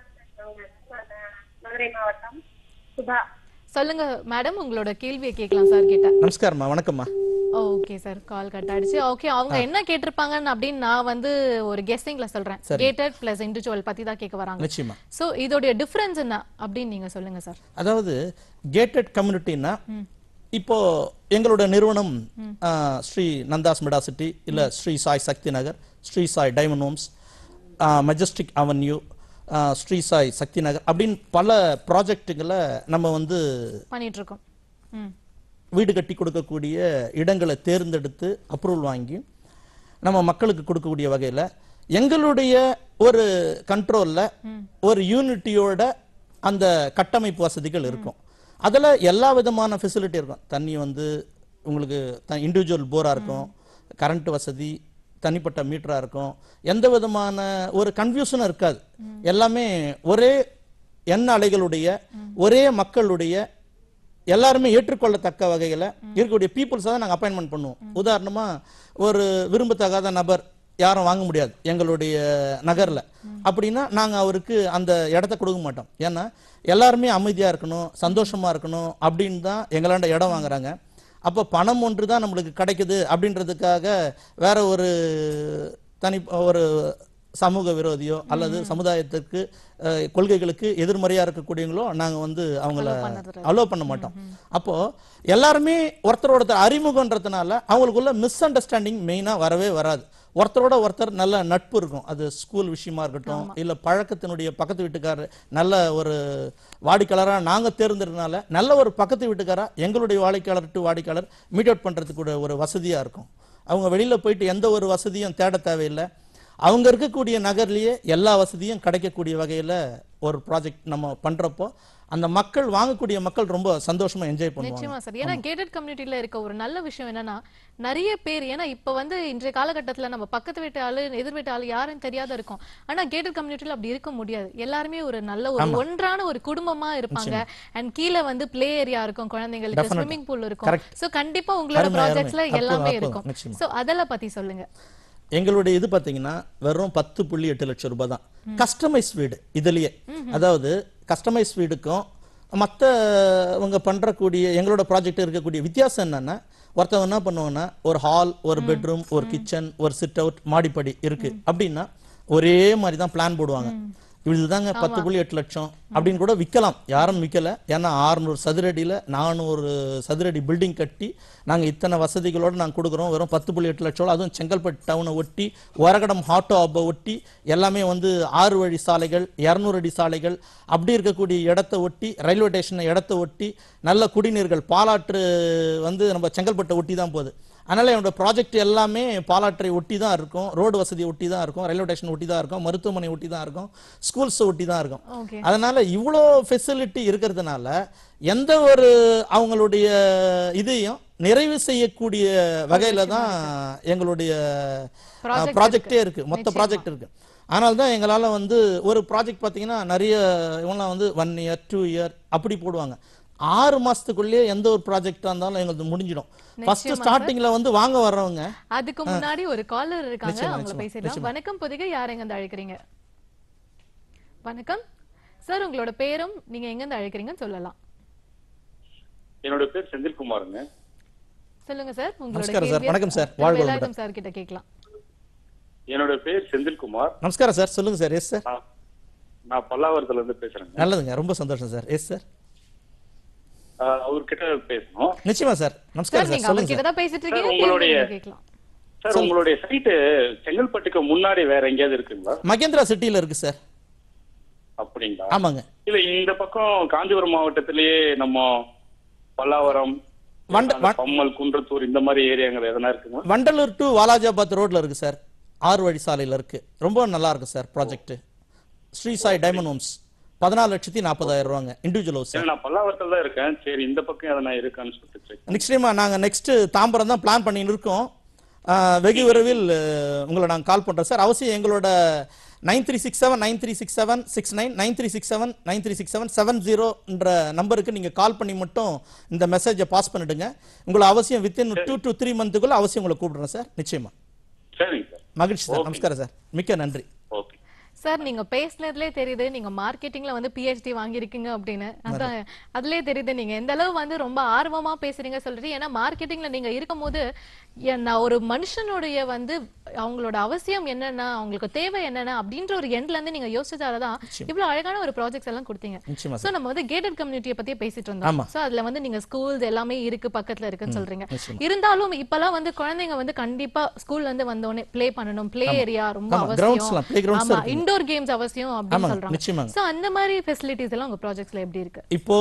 மதுரை மாவட்டம் சுதா சொல்லுங்க மேடம் உங்களோட கேள்வியை கேட்கலாம் சார் கிட்ட நமஸ்காரம்மா வணக்கம்மா ஓகே சார் கால் கட் ஆயிடுச்சு ஓகே அவங்க என்ன கேட்டிருப்பாங்கன்னு அப்படின்னு நான் வந்து ஒரு கெஸ்டிங்ல சொல்றேன் சரி. கேட்டட் பிளஸ் இண்டிவிஜுவல் பத்தி தான் கேட்க வராங்க நிச்சயமா சோ இதோடைய டிஃபரன்ஸ் என்ன அப்படின்னு நீங்க சொல்லுங்க சார் அதாவது கேட்டட் கம்யூனிட்டின்னா இப்போ எங்களோட நிறுவனம் ஆ, ஸ்ரீ நந்தாஸ் மெடாசிட்டி இல்ல Sri Sai Sakthi Nagar Sri Sai diamond homes majestic avenue Sri Sai Sakthi Nagar அப்படின்னு பல ப்ராஜெக்ட்டுகளை நம்ம வந்து பண்ணிட்டு இருக்கோம் ம் வீடு கட்டி கொடுக்கக்கூடிய இடங்களை தேர்ந்தெடுத்து அப்ரூவல் வாங்கி நம்ம மக்களுக்கு கொடுக்கக்கூடிய வகையில் எங்களுடைய ஒரு கண்ட்ரோலில் ஒரு யூனிட்டியோட அந்த கட்டமைப்பு வசதிகள் இருக்கும் அதில் எல்லா விதமான ஃபெசிலிட்டி இருக்கும் தண்ணி வந்து உங்களுக்கு இண்டிவிஜுவல் போராக இருக்கும் கரண்ட் வசதி தனிப்பட்ட மீட்டராக இருக்கும் எந்த விதமான ஒரு கன்ஃபியூஷனும் இருக்காது எல்லாமே ஒரே எண்ண அலைகளுடைய ஒரே மக்களுடைய எல்லாருமே ஏற்றுக்கொள்ளத்தக்க வகையில் இருக்கக்கூடிய பீப்புள்ஸை தான் நாங்கள் அப்பாயின்மெண்ட் பண்ணுவோம் உதாரணமா ஒரு விரும்பத்தகாத நபர் யாரும் வாங்க முடியாது எங்களுடைய நகர்ல அப்படின்னா நாங்க அவருக்கு அந்த இடத்த கொடுக்க மாட்டோம் ஏன்னா எல்லாருமே அமைதியா இருக்கணும் சந்தோஷமா இருக்கணும் அப்படின்னு தான் எங்களாண்ட இடம் வாங்குறாங்க அப்போ பணம் ஒன்று தான் நம்மளுக்கு கிடைக்குது அப்படின்றதுக்காக வேற ஒரு தனி ஒரு சமூக விரோதியோ அல்லது சமுதாயத்திற்கு அஹ், கொள்கைகளுக்கு எதிர்மறையா இருக்கக்கூடியவங்களோ நாங்க வந்து அவங்கள அலோவ் பண்ண மாட்டோம் அப்போ எல்லாருமே ஒருத்தர் ஒருத்தர் அறிமுகன்றதுனால அவங்களுக்குள்ள மிஸ் அண்டர்ஸ்டாண்டிங் மெயினா வரவே வராது ஒருத்தரோட ஒருத்தர் நல்ல நட்பு இருக்கும் அது ஸ்கூல் விஷயமா இருக்கட்டும் இல்ல பழக்கத்தினுடைய பக்கத்து வீட்டுக்காரர் நல்ல ஒரு வாடிக்கையாளரா நாங்க தேர்ந்தெடுனால நல்ல ஒரு பக்கத்து வீட்டுக்காரா எங்களுடைய வாடிக்கையாளர் டு வாடிக்கையாளர் மீட் அவுட் பண்றதுக்கு கூட ஒரு வசதியா இருக்கும் அவங்க வெளியில போயிட்டு எந்த ஒரு வசதியும் தேட தேவையில்லை அவங்க இருக்கக்கூடிய நகர்லயே எல்லா வசதியும் கிடைக்கக்கூடிய வகையில ஒரு ப்ராஜெக்ட் நம்ம பண்றப்போ அந்த மக்கள் வாங்கக்கூடிய மக்கள் ரொம்ப சந்தோஷமா என்ஜாய் பண்ணுவாங்க நிச்சயமா சார் ஏன்னா கேட்டட் கம்யூனிட்டில இருக்க ஒரு நல்ல விஷயம் என்னன்னா நிறைய பேர் ஏன்னா இப்ப வந்து இன்றைய காலகட்டத்துல நம்ம பக்கத்து வீட்டு ஆளு எதிர் வீட்டு ஆளு யாரும் தெரியாத இருக்கும் ஆனா கேட்டட் கம்யூனிட்டில அப்படி இருக்க முடியாது எல்லாருமே ஒரு நல்ல ஒரு ஆமா. ஒன்றான ஒரு குடும்பமா இருப்பாங்க அண்ட் கீழே வந்து பிளே ஏரியா இருக்கும் குழந்தைங்களுக்கு Definitely. ஸ்விம்மிங் பூல் இருக்கும் Correct. சோ கண்டிப்பா உங்களோட அருமை, ப்ராஜெக்ட்ஸ்ல அருமை. எல்லாமே அற்புதம், இருக்கும் நிச்சயமா. சோ அதெல்லாம் பத்தி சொல்லுங்க எங்களுடைய இது பாத்தீங்கன்னா வெறும் பத்து புள்ளி எட்டு லட்சம் ரூபாய் தான் கஸ்டமைஸ் வீடு இதுலயே அதாவது கஸ்டமைஸ் வீடுக்கும் மற்றவங்க பண்றக்கூடிய எங்களோட ப்ராஜெக்ட் இருக்கக்கூடிய வித்தியாசம் என்னன்னா ஒருத்தவங்க என்ன பண்ணுவாங்கன்னா ஒரு ஹால் ஒரு பெட்ரூம் ஒரு கிச்சன் ஒரு சிட் அவுட் மாடிப்படி இருக்கு அப்படின்னா ஒரே மாதிரி தான் பிளான் போடுவாங்க இதுதாங்க பத்து புள்ளி எட்டு லட்சம் அப்படின்னு கூட விற்கலாம் யாரும் விற்கல ஏன்னா 600 சதுரடியில நானூறு சதுரடி பில்டிங் கட்டி நாங்க இத்தனை வசதிகளோட நாங்க கொடுக்குறோம் வெறும் பத்து புள்ளி எட்டு லட்சம் அதுவும் செங்கல்பட்டு டவுனை ஒட்டி ஒரகடம் ஹாட்டோ ஹப்பை ஒட்டி எல்லாமே வந்து ஆறு வழி சாலைகள் இரநூறு அடி சாலைகள் அப்படி இருக்கக்கூடிய இடத்த ஒட்டி ரயில்வே ஸ்டேஷன் இடத்த ஒட்டி நல்ல குடிநீர்கள் பாலாற்று வந்து நம்ம செங்கல்பட்டை ஒட்டி தான் போகுது அதனால என்னோட ப்ராஜெக்ட் எல்லாமே பாலாற்றை ஒட்டி தான் இருக்கும் ரோடு வசதி ஒட்டி தான் இருக்கும் ரயில்வே ஸ்டேஷன் ஒட்டி தான் இருக்கும் மருத்துவமனை ஒட்டி தான் இருக்கும் ஸ்கூல்ஸ் ஒட்டி தான் இருக்கும் Okay. அதனால இவ்வளோ ஃபெசிலிட்டி இருக்கிறதுனால எந்த ஒரு அவங்களுடைய இதையும் நிறைவு செய்யக்கூடிய வகையில தான் எங்களுடைய Project ப்ராஜெக்டே இருக்கு. இருக்கு மொத்த நிச்சயமா. ப்ராஜெக்ட் இருக்கு அதனால தான் எங்களால வந்து ஒரு ப்ராஜெக்ட் பார்த்தீங்கன்னா நிறைய இவங்களாம் வந்து ஒன் இயர் டூ இயர் அப்படி போடுவாங்க ஆறு மாசத்துக்குள்ளேயே எந்த ஒரு ப்ராஜெக்டா இருந்தாலும் எங்களுக்கு முடிஞ்சிடும் ஃபர்ஸ்ட் நிச்சயமா, ஸ்டார்டிங்ல வந்து வாங்க வர்றவங்க அதுக்கு முன்னாடி ஒரு காலர் இருக்காங்க நிச்சயமா, அவங்கள நிச்சயமா, பேசிடலாம் நிச்சயமா. வணக்கம் பொதிகை யார் எங்க இருந்து அழைக்கிறீங்க வணக்கம் சார் உங்களோட பேரும் நீங்க எங்க இருந்து அழைக்கிறீங்கன்னு சொல்லலாம் என்னோட பேர் செந்தில்குமாருங்க சொல்லுங்க சார் உங்களோட நமஸ்காரம் சார். கேள்வியை வணக்கம் சார். திரு வாழ்க வேலாயுதம் வளமுடன். சார் கிட்ட கேட்கலாம் என்னோட பேர் செந்தில்குமார் நமஸ்காரம் சார் சொல்லுங்க சார் எஸ் சார் நான்- நான் பல்லாவரத்துல இருந்து பேசுறேங்க நல்லதுங்க ரொம்ப சந்தோஷம் சார் எஸ் சார் ஆஹ் அவர்கிட்ட பேசணும் நிச்சயமா சார் நமஸ்காரம் சார் சார் நீங்க சொல்லுங்க அவர்கிட்ட சார் தான் பேசிட்டு சார், இருக்கீங்க உங்களுடைய- கேள்வி நீங்க கேட்கலாம் சார் உங்களுடைய சைட்டு செங்கல்பட்டுக்கு முன்னாடி வேற எங்கேயாவது இருக்குங்களா மகேந்திரா சிட்டில இருக்கு சார் அப்படிங்களா ஆமாங்க இல்ல இந்த பக்கம் காஞ்சிபுரம் மாவட்டத்திலேயே நம்ம பல்லாவரம் வண்ட- அந்த பம்மல் குன்றத்தூர் இந்த மாதிரி ஏரியாங்கள் எதனா இருக்குங்களா வண்டலூர் டு வாலாஜாபாத் ரோட்ல இருக்கு சார் ஆறு வழி சாலையில இருக்கு ரொம்ப நல்லா இருக்கு sir project Sri Sai diamond homes பதினாலு லட்சத்தி நாற்பதாயிரம் ரூபாங்க இண்டிவிஜுவல் ஹவுஸ் சரி நான் பல்லாவரத்தில் தான் இருக்கேன் சரி இந்த பக்கம் எதனா இருக்கான்னு சொல்லிட்டு check நிச்சயமா நாங்கள் நெக்ஸ்ட் தாம்பரம் தான் பிளான் பண்ணின்னு இருக்கோம் ஆஹ், வெகு விரைவில் அஹ், உங்களை நாங்கள் கால் பண்ணுறோம் சார் அவசியம் எங்களோட nine three six seven nine three six seven six nine nine three six seven nine three six seven seven ஜீரோன்ற நம்பருக்கு நீங்கள் கால் பண்ணி மட்டும் இந்த மெசேஜை பாஸ் பண்ணிடுங்க உங்களை அவசியம் வித்தின் டூ டு த்ரீ மந்த்துக்குள்ள அவசியம் உங்களை கூப்பிடுறேன் சார் நிச்சயமா சரிங்க சார் மகிழ்ச்சி சார் நமஸ்காரம் சார் மிக்க நன்றி ஓகே சார் நீங்க பேசுனதுலே தெரியுது நீங்க மார்க்கெட்டிங்ல வந்து பிஹெச்டி வாங்கியிருக்கீங்க அப்படின்னு அதான் அதுலயே தெரியுது நீங்க எந்த அளவு வந்து ரொம்ப ஆர்வமா பேசுறீங்க சொல்லிட்டு ஏன்னா மார்க்கெட்டிங்ல நீங்க இருக்கும்போது ஏ- நான் ஒரு மனுஷனுடைய வந்து அவங்களோட அவசியம் என்னன்னா அவங்களுக்கு தேவை என்னன்னா அப்படின்ற ஒரு எண்ட்ல இருந்து நீங்க யோசிச்சாலதான் இவ்வளவு அழகான ஒரு ப்ராஜெக்ட்ஸ் எல்லாம் கொடுத்தீங்க நிச்சயமா சோ நம்ம வந்து கேட்டட் கம்யூனிட்டியை பத்தி பேசிட்டு ஆமா. இருந்தோம் சோ அதுல வந்து நீங்க ஸ்கூல்ஸ் எல்லாமே இருக்கு பக்கத்துல இருக்குன்னு ம், சொல்றீங்க நிச்சயமா. இருந்தாலும் இப்பெல்லாம் வந்து குழந்தைங்க வந்து கண்டிப்பா ஸ்கூல்ல இருந்து வந்தோடனே ப்ளே பண்ணணும் ப்ளே ஆமா. ஏரியா ரொம்ப ஆமா, grounds அவசியம் எல்லாம், playgrounds ஆமா இருக்குங்க. இன்டோர் கேம்ஸ் அவசியம் அப்படின்னு ஆமாங்க, சொல்றாங்க நிச்சயமாங்க. சோ அந்த மாதிரி ஃபெசிலிட்டிஸ் எல்லாம் உங்க ப்ராஜெக்ட்ஸ்ல எப்படி இருக்கு இப்போ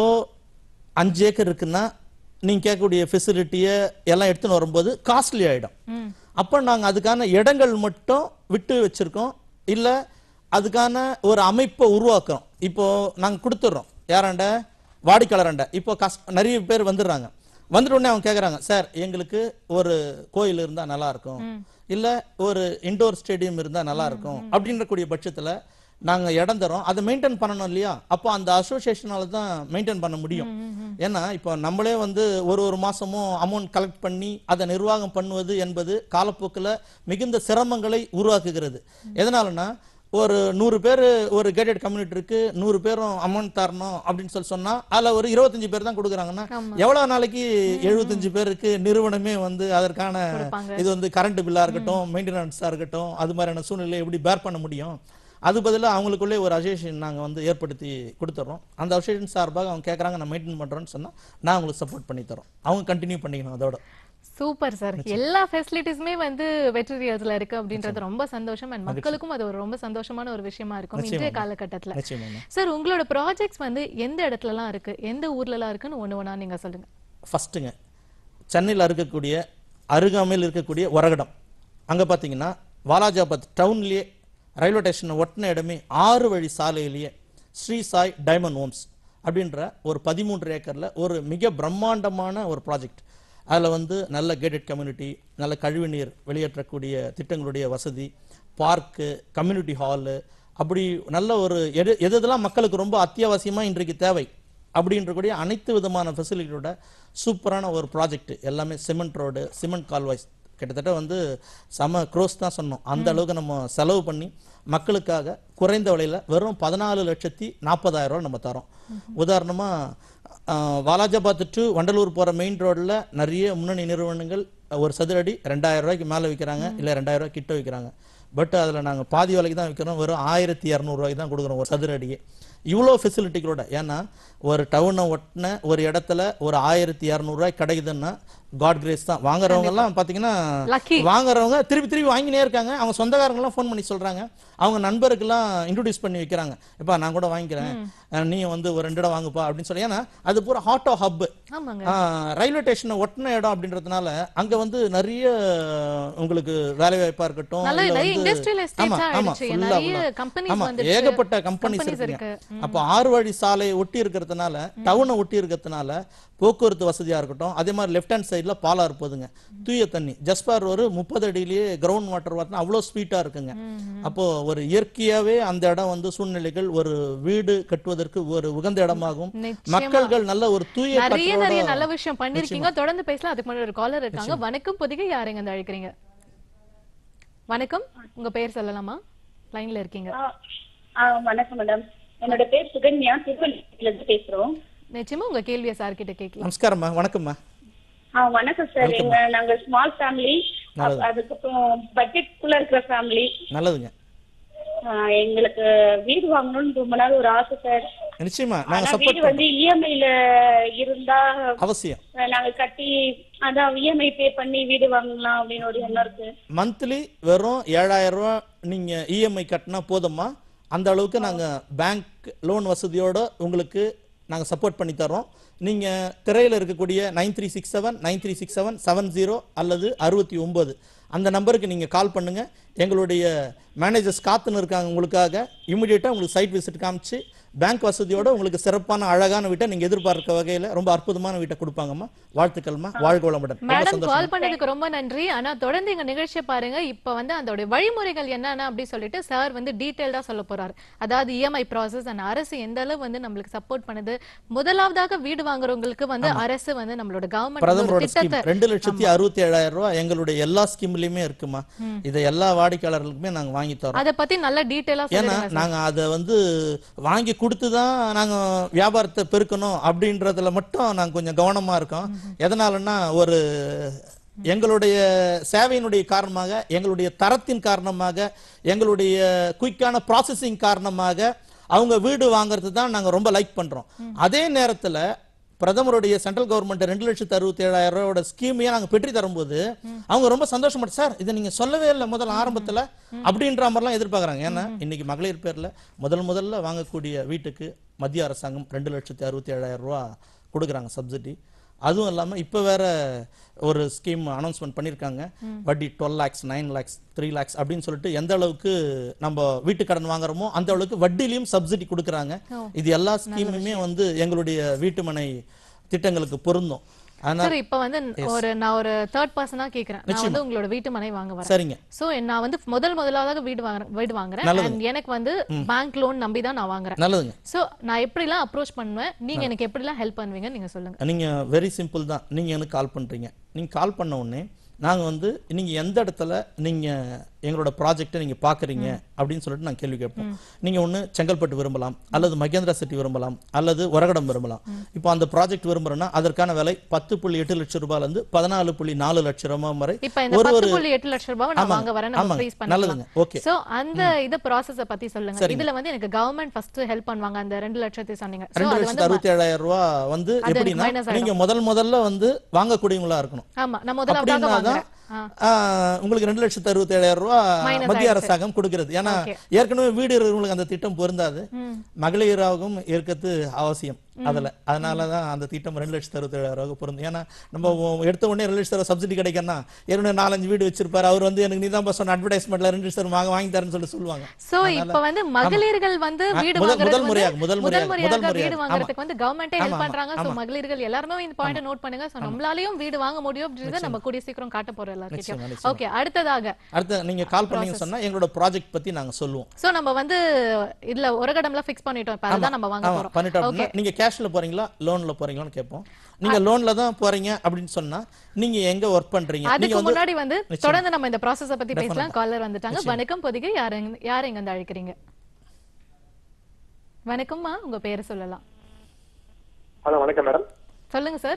அஞ்சு ஏக்கர் இருக்குன்னா நீங்க கேட்கக்கூடிய ஃபெசிலிட்டியை எல்லாம் எடுத்துன்னு வரும்போது காஸ்ட்லி ஆயிடும் ம். அப்போ நாங்க அதுக்கான இடங்கள் மட்டும் விட்டு வச்சிருக்கோம் இல்ல அதுக்கான ஒரு அமைப்பை உருவாக்குறோம் இப்போ நாங்க கொடுத்துட்றோம் யாராண்ட வாடிக்கையாளராண்ட இப்போ கஸ் நிறைய பேர் வந்துடுறாங்க வந்துட்ட உடனே அவங்க கேக்குறாங்க சார் எங்களுக்கு ஒரு கோயில் இருந்தா நல்லா இருக்கும் இல்ல ஒரு இண்டோர் ஸ்டேடியம் இருந்தா நல்லா இருக்கும் அப்படின்ற கூடிய பட்சத்துல நாங்க இடம் தரோம் அதை மெயின்டைன் பண்ணணும் இல்லையா அப்போ அந்த அசோசியேஷனால தான் மெயின்டைன் பண்ண முடியும் ஏன்னா இப்போ நம்மளே வந்து ஒரு ஒரு மாசமும் அமௌண்ட் கலெக்ட் பண்ணி அதை நிர்வாகம் பண்ணுவது என்பது காலப்போக்கில் மிகுந்த சிரமங்களை உருவாக்குகிறது எதனாலனா ஒரு நூறு பேர் ஒரு கேட்டட் கம்யூனிட்டி இருக்கு நூறு பேரும் அமௌண்ட் தரணும் அப்படின்னு சொல்லி சொன்னா அதுல ஒரு இருபத்தஞ்சு பேர் தான் கொடுக்குறாங்கன்னா ஆமா. எவ்வளவு நாளைக்கு எழுபத்தஞ்சு பேருக்கு நிறுவனமே வந்து அதற்கான கொடுப்பாங்க. இது வந்து கரண்ட் பில்லா இருக்கட்டும் மெயின்டெனன்ஸா இருக்கட்டும் அது மாதிரியான சூழ்நிலை எப்படி பேர் பண்ண முடியும் அது பதிலா அவங்களுக்குள்ளே ஒரு அசோசியேஷன் நாங்க வந்து ஏற்படுத்தி கொடுத்துறோம் அந்த அசோசியேஷன் சார்பாக அவங்க கேக்குறாங்க நான் மெயின்டைன் பண்றோம்னு சொன்னா நான் அவங்களுக்கு சப்போர்ட் பண்ணி தரோம் அவங்க கண்டினியூ பண்ணிக்கணும் அதோட சூப்பர் சார் எல்லா ஃபெசிலிட்டிஸுமே வந்து வெட்டரியர்ஸ்ல இருக்கு அப்படின்றது ரொம்ப சந்தோஷம் அண்ட் மக்களுக்கும் அது ஒரு ரொம்ப சந்தோஷமான ஒரு விஷயமா இருக்கும் இன்றைய நிச்சயமா. காலகட்டத்துல நிச்சயமா சார் உங்களோட ப்ராஜெக்ட்ஸ் வந்து எந்த இடத்துலலாம் இருக்கு எந்த ஊர்லலாம் இருக்குன்னு ஒண்ணு ஒண்ணா நீங்க சொல்லுங்க ஃபஸ்ட்டுங்க சென்னையில் இருக்கக்கூடிய அருகாமையில் இருக்கக்கூடிய ஒரகடம் அங்கே பார்த்தீங்கன்னா வாலாஜாபாத் டவுன்லேயே ரயில்வே ஸ்டேஷனை ஒட்டின இடமே ஆறு வழி சாலையிலேயே ஸ்ரீ சாய் டைமண்ட் ஹோம்ஸ் அப்படின்ற ஒரு பதிமூன்று ஏக்கரில் ஒரு மிக பிரம்மாண்டமான ஒரு ப்ராஜெக்ட் அதில் வந்து நல்ல கேட்டட் கம்யூனிட்டி நல்ல கழிவுநீர் வெளியேற்றக்கூடிய திட்டங்களுடைய வசதி பார்க்கு கம்யூனிட்டி ஹாலு அப்படி நல்ல ஒரு எது எது எதெல்லாம் மக்களுக்கு ரொம்ப அத்தியாவசியமாக இன்றைக்கு தேவை அப்படின்றக்கூடிய அனைத்து விதமான ஃபெசிலிட்டியோட சூப்பரான ஒரு ப்ராஜெக்ட் எல்லாமே சிமெண்ட் ரோடு சிமெண்ட் கால்வாய்ஸ் கிட்டத்தட்ட வந்து செம க்ரோஸ் தான் சொன்னோம் அந்த அளவுக்கு நம்ம செலவு பண்ணி மக்களுக்காக குறைந்த விலையில வெறும் பதினாலு லட்சத்தி நாற்பதாயிரம் ரூபாய் நம்ம தரோம் உதாரணமா ஆஹ், வாலாஜாபாத் டு வண்டலூர் போற மெயின் ரோட்ல நிறைய முன்னணி நிறுவனங்கள் ஒரு சதுரடி ரெண்டாயிரம் ரூபாய்க்கு மேல விற்கிறாங்க இல்ல ரெண்டாயிரம் ரூபாய் கிட்ட விற்கிறாங்க பட் அதுல நாங்க பாதி விலைக்கு தான் விற்கிறோம் வெறும் ஆயிரத்தி இரநூறுவாய்க்கு தான் கொடுக்குறோம் ஒரு சதுரடியே இவ்வளோ ஃபெசிலிட்டிகளோட ஏன்னா ஒரு டவுனை ஒட்டின ஒரு இடத்துல ஒரு ஆயிரத்தி இரநூறுவாய் கிடைக்குதுன்னா காட் கிரேஸ் தான் வாங்குறவங்க எல்லாம் பாத்தீங்கன்னா Lucky. வாங்குறவங்க திருப்பி திருப்பி வாங்கினே இருக்காங்க அவங்க சொந்தக்காரங்களாம் ஃபோன் பண்ணி சொல்றாங்க அவங்க நண்பருக்கெல்லாம் இன்ட்ரோடியூஸ் பண்ணி வைக்கிறாங்க எப்பா நான் கூட வாங்கிக்கிறேன் அஹ் நீ வந்து ஒரு ரெண்டு இடம் வாங்குப்பா அப்படின்னு சொல்லி ஏன்னா அது பூரா ஹாட்டோ ஹப் ஆமாங்க ரயில்வே ஸ்டேஷனை ஒட்டின இடம் அப்படின்றதுனால அங்க வந்து நிறைய உங்களுக்கு வேலை வாய்ப்பா இருக்கட்டும் நல்ல இல்ல நிறைய வந்து- industrial estates ஆமா, ஆ ஆமா, ஆயிடுச்சு. full ஆ, நிறைய full ஆ. companies ஆமா, வந்துருச்சு. ஏகப்பட்ட கம்பெனிஸ் companies இருக்குங்க இருக்கு. ம். அப்போ ஆறு வழி சாலையை ஒட்டி இருக்கிறதுனால டவுனை ஒட்டி இருக்கிறதுனால போக்குவரத்து வசதியா இருக்கட்டும் அதே மாதிரி லெஃப்ட் ஹேண்ட் சைடுல பாலாறு போகுதுங்க தூய தண்ணி ஜஸ்பார் ஒரு முப்பது அடியிலேயே கிரவுண்ட் வாட்டர் வாட்டர் அவ்வளோ ஸ்வீட்டா இருக்குங்க அப்போ ஒரு இயற்கையாவே அந்த இடம் வந்து சூழ்நிலைகள் ஒரு வீடு கட்டுவதற்கு ஒரு உகந்த இடமாகும் நிச்சயமா. மக்கள்கள் நல்ல ஒரு தூய நிறைய காற்றோட- நிறைய நல்ல விஷயம் பண்ணிருக்கீங்க தொடர்ந்து பேசலாம் அதுக்கு முன்னாடி ஒரு காலர் இருக்காங்க வணக்கம் பொதிகை யாருங்க வந்து அழைக்கிறீங்க வணக்கம் உங்க பெயர் சொல்லலாமா லைன்ல இருக்கீங்க ஆ, வணக்கம் மேடம் என்னோட பேர் சுகன்யா திருவள்ளுவர்ல இருந்து பேசுறோம் நிச்சயமா உங்க கேள்வியை சார் கிட்ட கேட்கலாம் நமஸ்காரம்மா வணக்கம்மா ஆ, வணக்கம் சார் Welcome. எங்க நாங்க ஸ்மால் ஃபேமிலி நல்லது. அதுக்கப்புறம் பட்ஜெட்குள்ள இருக்கிற ஃபேமிலி நல்லதுங்க எங்களுக்கு வீடு வாங்கணும்னு ரொம்ப நாள் ஒரு ஆசை சார் நிச்சயமா நாங்க ஆனா சப்போர்ட் வீடு வந்து இஎம்ஐல இருந்தா அவசியம் அஹ், நாங்க கட்டி அதான் இஎம்ஐ பே பண்ணி வீடு வாங்கலாம் அப்படின்னு ஒரு எண்ணம் இருக்கு மந்த்லி வெறும் ஏழாயிரம் ரூபாய் நீங்க இஎம்ஐ கட்டினா போதுமா அந்த அளவுக்கு நாங்க பேங்க் லோன் வசதியோட உங்களுக்கு நாங்க சப்போர்ட் பண்ணி தரோம் நீங்க திரையில இருக்கக்கூடிய nine three six seven nine three six seven seven zero அல்லது அறுபத்தி ஒன்பது அந்த நம்பருக்கு நீங்க கால் பண்ணுங்க எங்களுடைய மேனேஜர்ஸ் காத்துன்னு இருக்காங்க உங்களுக்காக இமிடியேட்டா உங்களுக்கு சைட் விசிட் காமிச்சு பேங்க் வசதியோட உங்களுக்கு சிறப்பான அழகான வீட்டை நீங்க எதிர்பார்க்க வகையில ரொம்ப அற்புதமான வீட்டை கொடுப்பாங்கம்மா வாழ்த்துக்கள்மா வாழ்க வளமுடன் ரொம்ப மேடம் சந்தோஷம் கால் பண்ணதுக்கு ரொம்ப நன்றி ஆனா தொடர்ந்து எங்க நிகழ்ச்சியை பாருங்க இப்ப வந்து அதோட வழிமுறைகள் என்னென்ன அப்படி சொல்லிட்டு சார் வந்து டீடைல்டா சொல்ல போறாரு அதாவது இஎம்ஐ ப்ராசஸ் அண்ட் அரசு எந்த அளவு வந்து நம்மளுக்கு சப்போர்ட் பண்ணுது முதலாவதாக வீடு வாங்குறவங்களுக்கு வந்து அரசு வந்து நம்மளோட கவர்மெண்ட் பிரதமரோட ஸ்கீம் திட்டத்தை ரெண்டு லட்சத்தி அறுபத்தி ஏழாயிரம் ரூபாய் எங்களுடைய எல்லா ஸ்கீம்லயுமே இருக்குமா ம். இதை எல்லா வாடிக்கையாளர்களுக்குமே நாங்க வாங்கி தரோம் அத பத்தி நல்ல டீடைலா ஏன்னா சொல்லுங்க சார். நாங்க அதை வந்து வாங்கி கொடுத்து தான் நாங்க வியாபாரத்தை பெருக்கணும் அப்படின்றதுல மட்டும் நாங்க கொஞ்சம் கவனமா இருக்கோம் எதனாலன்னா ஒரு எங்களுடைய சேவையினுடைய காரணமாக எங்களுடைய தரத்தின் காரணமாக எங்களுடைய குயிக்கான ப்ராசஸிங் காரணமாக அவங்க வீடு வாங்குறது தான் நாங்க ரொம்ப லைக் பண்றோம் அதே நேரத்துல பிரதமருடைய சென்ட்ரல் கவர்மெண்ட் ரெண்டு லட்சத்து அறுபத்தி ஏழாயிரம் ரூபாயோட ஸ்கீமையே நாங்க பெற்று தரும்போது அவங்க ரொம்ப சந்தோஷப்பட்டு சார் இதை நீங்க சொல்லவே இல்லை முதல்ல ஆரம்பத்துல அப்படின்ற மாதிரிலாம் எதிர்பார்க்கறாங்க ஏன்னா இன்னைக்கு மகளிர் பேர்ல முதல் முதல்ல வாங்கக்கூடிய வீட்டுக்கு மத்திய அரசாங்கம் ரெண்டு லட்சத்தி அறுபத்தி ஏழாயிரம் ரூபா கொடுக்குறாங்க சப்சிடி அதுவும் இல்லாம இப்ப வேற ஒரு ஸ்கீம் அனௌன்ஸ்மெண்ட் பண்ணிருக்காங்க வட்டி twelve lakhs nine lakhs three lakhs அப்படின்னு சொல்லிட்டு எந்த அளவுக்கு நம்ம வீட்டு கடன் வாங்குறோமோ அந்த அளவுக்கு வட்டிலையும் சப்சிடி கொடுக்குறாங்க ஓ, இது எல்லா ஸ்கீமுமே வந்து எங்களுடைய வீட்டுமனை திட்டங்களுக்கு பொருந்தும் ஆனா சார் இப்ப வந்து ஒரு நான் ஒரு தேர்ட் பர்சனா கேக்குறேன் நான் நிச்சயமா. வந்து உங்களோட வீட்டு மனை வாங்க வரேன் சரிங்க சோ நான் வந்து முதல் முதலாவது வீடு வாங்குறேன் வீடு வாங்குறேன் நல்லதுங்க. and எனக்கு வந்து பேங்க் லோன் நம்பி தான் நான் வாங்குறேன் நல்லதுங்க சோ நான் எப்படி எல்லாம் அப்ரோச் பண்ணுவேன் நீங்க எனக்கு எப்படி எல்லாம் ஹெல்ப் பண்ணுவீங்க நீங்க சொல்லுங்க நீங்க வெரி சிம்பிள் தான் நீங்க எனக்கு கால் பண்றீங்க நீங்க கால் பண்ண உடனே நாங்க வந்து நீங்க எந்த இடத்துல நீங்க எங்களோட ப்ராஜெக்ட்டை நீங்க பாக்குறீங்க அப்படின்னு சொல்லிட்டு நாங்க கேள்வி கேட்போம் நீங்க ஒண்ணு செங்கல்பட்டு விரும்பலாம் அல்லது மகேந்திரா சிட்டி விரும்பலாம் அல்லது உரகடம் விரும்பலாம் இப்போ அந்த ப்ராஜெக்ட் விரும்புறோம்னா அதற்கான விலை பத்து புள்ளி எட்டு லட்சம் ரூபாயில இருந்து பதினாலு புள்ளி நாலு லட்சம் ரூபாய் வரை இப்ப இந்த ஒரு பத்து ஒரு புள்ளி எட்டு லட்சம் ரூபாய் நான் ஆமாங்க, வாங்க வரேன் நம்ம ஆமாங்க. ப்ளீஸ் பண்ணலாம் நல்லதுங்க ஓகே சோ அந்த இது ப்ராசஸ பத்தி சொல்லுங்க சரிங்க. இதுல வந்து எனக்கு கவர்மெண்ட் ஃபர்ஸ்ட் ஹெல்ப் பண்ணுவாங்க அந்த ரெண்டு லட்சத்தை சொன்னீங்க So ரெண்டு அது லட்சத்து வந்து அறுபத்தி ஏழாயிரம் ரூபாய் வந்து அது எனக்கு எப்படின்னா minus ஆயிடும். நீங்க முதல் முதல்ல வந்து வாங்கக்கூடியவங்களா இருக்கணும் ஆமா நான் முதலாவதாக அப்படின்னா தான், வாங்குறேன் ஆ. ஆ, உங்களுக்கு ரெண்டு லட்சத்து அறுபத்தி ஏழாயிரம் ரூபாய் Minus மத்திய ஆயிடுச்சு. அரசாங்கம் கொடுக்கிறது ஏன்னா Okay. ஏற்கனவே வீடு இருக்கிறவங்களுக்கு அந்த திட்டம் பொருந்தாது ம். மகளிராகவும் இருக்கிறது அவசியம் அதுல அதனாலதான் அந்த திட்டம் ரெண்டு லட்சத்து அறுபத்தி ஏழாயிரம் ரூபாய் பொருந்தும் ஏன்னா நம்ம எடுத்த உடனே ரெண்டு லட்சம் சப்சிடி கிடைக்கணும்னா ஏற்கனவே நாலஞ்சு வீடு வச்சிருப்பாரு அவர் வந்து எனக்கு நீதான் பஸ் சொன்ன அட்வர்டைஸ்மெண்ட்ல ரெண்டு லட்சம் வாங்க வாங்கி தரேன்னு சொல்லி சொல்லுவாங்க சோ இப்ப வந்து மகளிர்கள் வந்து ஆ, வீடு முதல்- வாங்குறது முதல் வந்து முறையாக, முதல் முதல் முறையாக, முதல் முறையாக வீடு முறையாக. வாங்குறதுக்கு வந்து கவர்மெண்டே ஆமா, ஹெல்ப் ஆமா, பண்றாங்க சோ ஆமா. மகளிர்கள் எல்லாருமே இந்த பாயிண்ட் நோட் பண்ணுங்க சோ நம்மளாலயும் வீடு வாங்க முடியும் அப்படின்றத நம்ம கூடிய சீக்கிரம் காட்ட போறோம் நிச்சயமா, எல்லாருக்கிட்டையும் நிச்சயமா. ஓகே அடுத்ததாக அடுத்து நீங்க கால் பண்ணீங்கன்னு சொன்னா எங்களோட ப்ராஜெக்ட் பத்தி நாங்க சொல்லுவோம் சோ நம்ம வந்து இதுல ஒரு கடம்ல ஃபிக்ஸ் பண்ணிட்டோம் இப்ப அதுதான் நம்ம வாங்க ஆமா, போறோம் பண்ணிட்டோம் ஓகே அப்படின்னா நீங்க கேஷ்ல போறீங்களா லோன்ல போறீங்களான்னு கேட்போம் நீங்க லோன்ல தான் போறீங்க அப்படின்னு சொன்னா நீங்க எங்க ஒர்க் பண்றீங்க நீங்க அதுக்கு வந்து முன்னாடி வந்து நிச்சயமா. தொடர்ந்து நம்ம இந்த ப்ராசஸ பத்தி பேசலாம் Definitely. காலர் வந்துட்டாங்க நிச்சயமா. வணக்கம் பொதிகை யார் எங்க- யார் எங்க வந்து அழைக்கிறீங்க வணக்கம்மா உங்க பேரை சொல்லலாம் ஹலோ வணக்கம் மேடம் சொல்லுங்க sir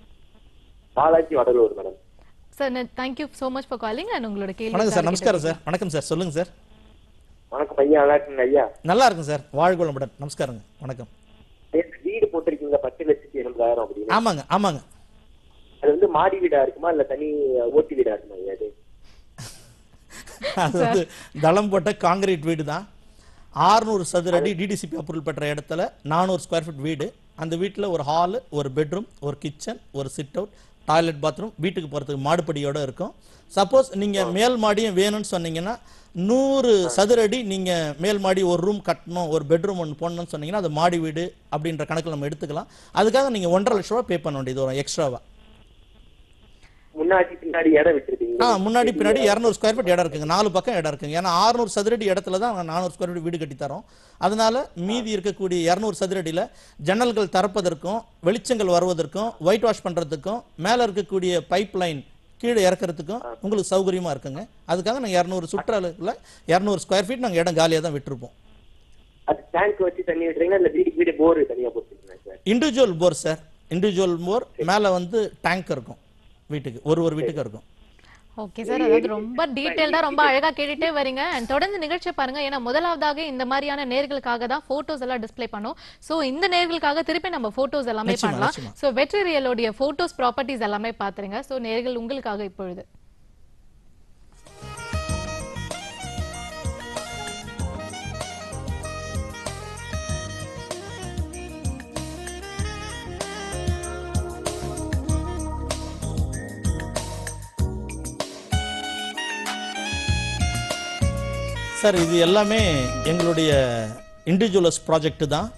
Balaji Vadalur madam sir thank you so much for calling and உங்களோட கேள்வி வணக்கம் சார் நமஸ்காரம் சார் வணக்கம் சார் சொல்லுங்க சார் வணக்கம் ஐயா நல்லா இருக்குங்க ஐயா நல்லா இருக்கும் சார் வாழ்குளமுடன் நமஸ்காரங்க வணக்கம் நேத்து வீடு போட்டிருக்கீங்க பத்து லட்சத்தி எண்பதாயிரம் அப்படின்னு ஆமாங்க ஆமாங்க அது வந்து மாடி வீடா இருக்குமா இல்ல தனி ஓட்டி வீடா இருக்குமா ஐயா அது அது வந்து தளம் போட்ட காங்கிரீட் வீடு தான் ஆறுநூறு சதுர அடி டிடிசிபி அப்ரூவல் பெற்ற இடத்துல நானூறு ஸ்கொயர் ஃபீட் வீடு அந்த வீட்டில் ஒரு ஹாலு ஒரு பெட்ரூம் ஒரு கிச்சன் ஒரு சிட் அவுட் டாய்லெட் பாத்ரூம் வீட்டுக்கு போகிறதுக்கு மாடுபடியோட இருக்கும் சப்போஸ் நீங்கள் மேல் மாடியும் வேணும்னு சொன்னீங்கன்னா நூறு சதுர அடி நீங்கள் மேல் மாடி ஒரு ரூம் கட்டணும் ஒரு பெட்ரூம் ஒன்று போடணும்னு சொன்னீங்கன்னா அது மாடி வீடு அப்படின்ற கணக்கில் நம்ம எடுத்துக்கலாம் அதுக்காக நீங்கள் ஒன்றரை லட்ச ரூபா பே பண்ண வேண்டியது வரும் எக்ஸ்ட்ராவா முன்னாடி பின்னாடி இடம் விட்டுருக்கீங்க ஆ முன்னாடி பின்னாடி இரநூறு ஸ்கொயர் ஃபீட் இடம் இருக்குங்க நாலு பக்கம் இடம் இருக்குங்க ஏன்னா 600 சதுரடி இடத்துல தான் நாங்கள் நானூறு ஸ்கொயர் ஃபீட் வீடு கட்டி தரோம் அதனால மீதி இருக்கக்கூடிய இரநூறு சதுரடியில் ஜன்னல்கள் திறப்பதற்கும் வெளிச்சங்கள் வருவதற்கும் ஒயிட் வாஷ் பண்ணுறதுக்கும் மேலே இருக்கக்கூடிய பைப் லைன் கீழே இறக்கிறதுக்கும் உங்களுக்கு சௌகரியமா இருக்குங்க அதுக்காக நாங்கள் இரநூறு சுற்றளவில் இரநூறு ஸ்கொயர் ஃபீட் நாங்கள் இடம் காலியாக தான் விட்டுருப்போம் அது டேங்க் வச்சு தண்ணி விட்டுறீங்களா இல்ல வீடு வீடு போர் தனியா போட்டுருக்கீங்களா sir individual bore sir individual bore மேலே வந்து டேங்க் இருக்கும் வீட்டுக்கு ஒரு ஒரு வீட்டுக்கு இருக்கும் ஓகே சார் அதாவது ரொம்ப டீடைல்டா ரொம்ப அழகா கேட்டுட்டே வரீங்க அண்ட் தொடர்ந்து நிகழ்ச்சியை பாருங்க ஏன்னா முதலாவதாக இந்த மாதிரியான நேர்களுக்காக தான் போட்டோஸ் எல்லாம் டிஸ்ப்ளே பண்ணோம் சோ இந்த நேர்களுக்காக திருப்பி நம்ம போட்டோஸ் எல்லாமே நிச்சயமா, பண்ணலாம் நிச்சயமா. சோ வெற்றி ரியலோடைய போட்டோஸ் ப்ராப்பர்ட்டிஸ் எல்லாமே பாத்துருங்க சோ நேர்கள் உங்களுக்காக இப்பொழுது சார் இது எல்லாமே எங்களுடைய இண்டிவிஜுவல்ஸ் ப்ராஜெக்ட் தான்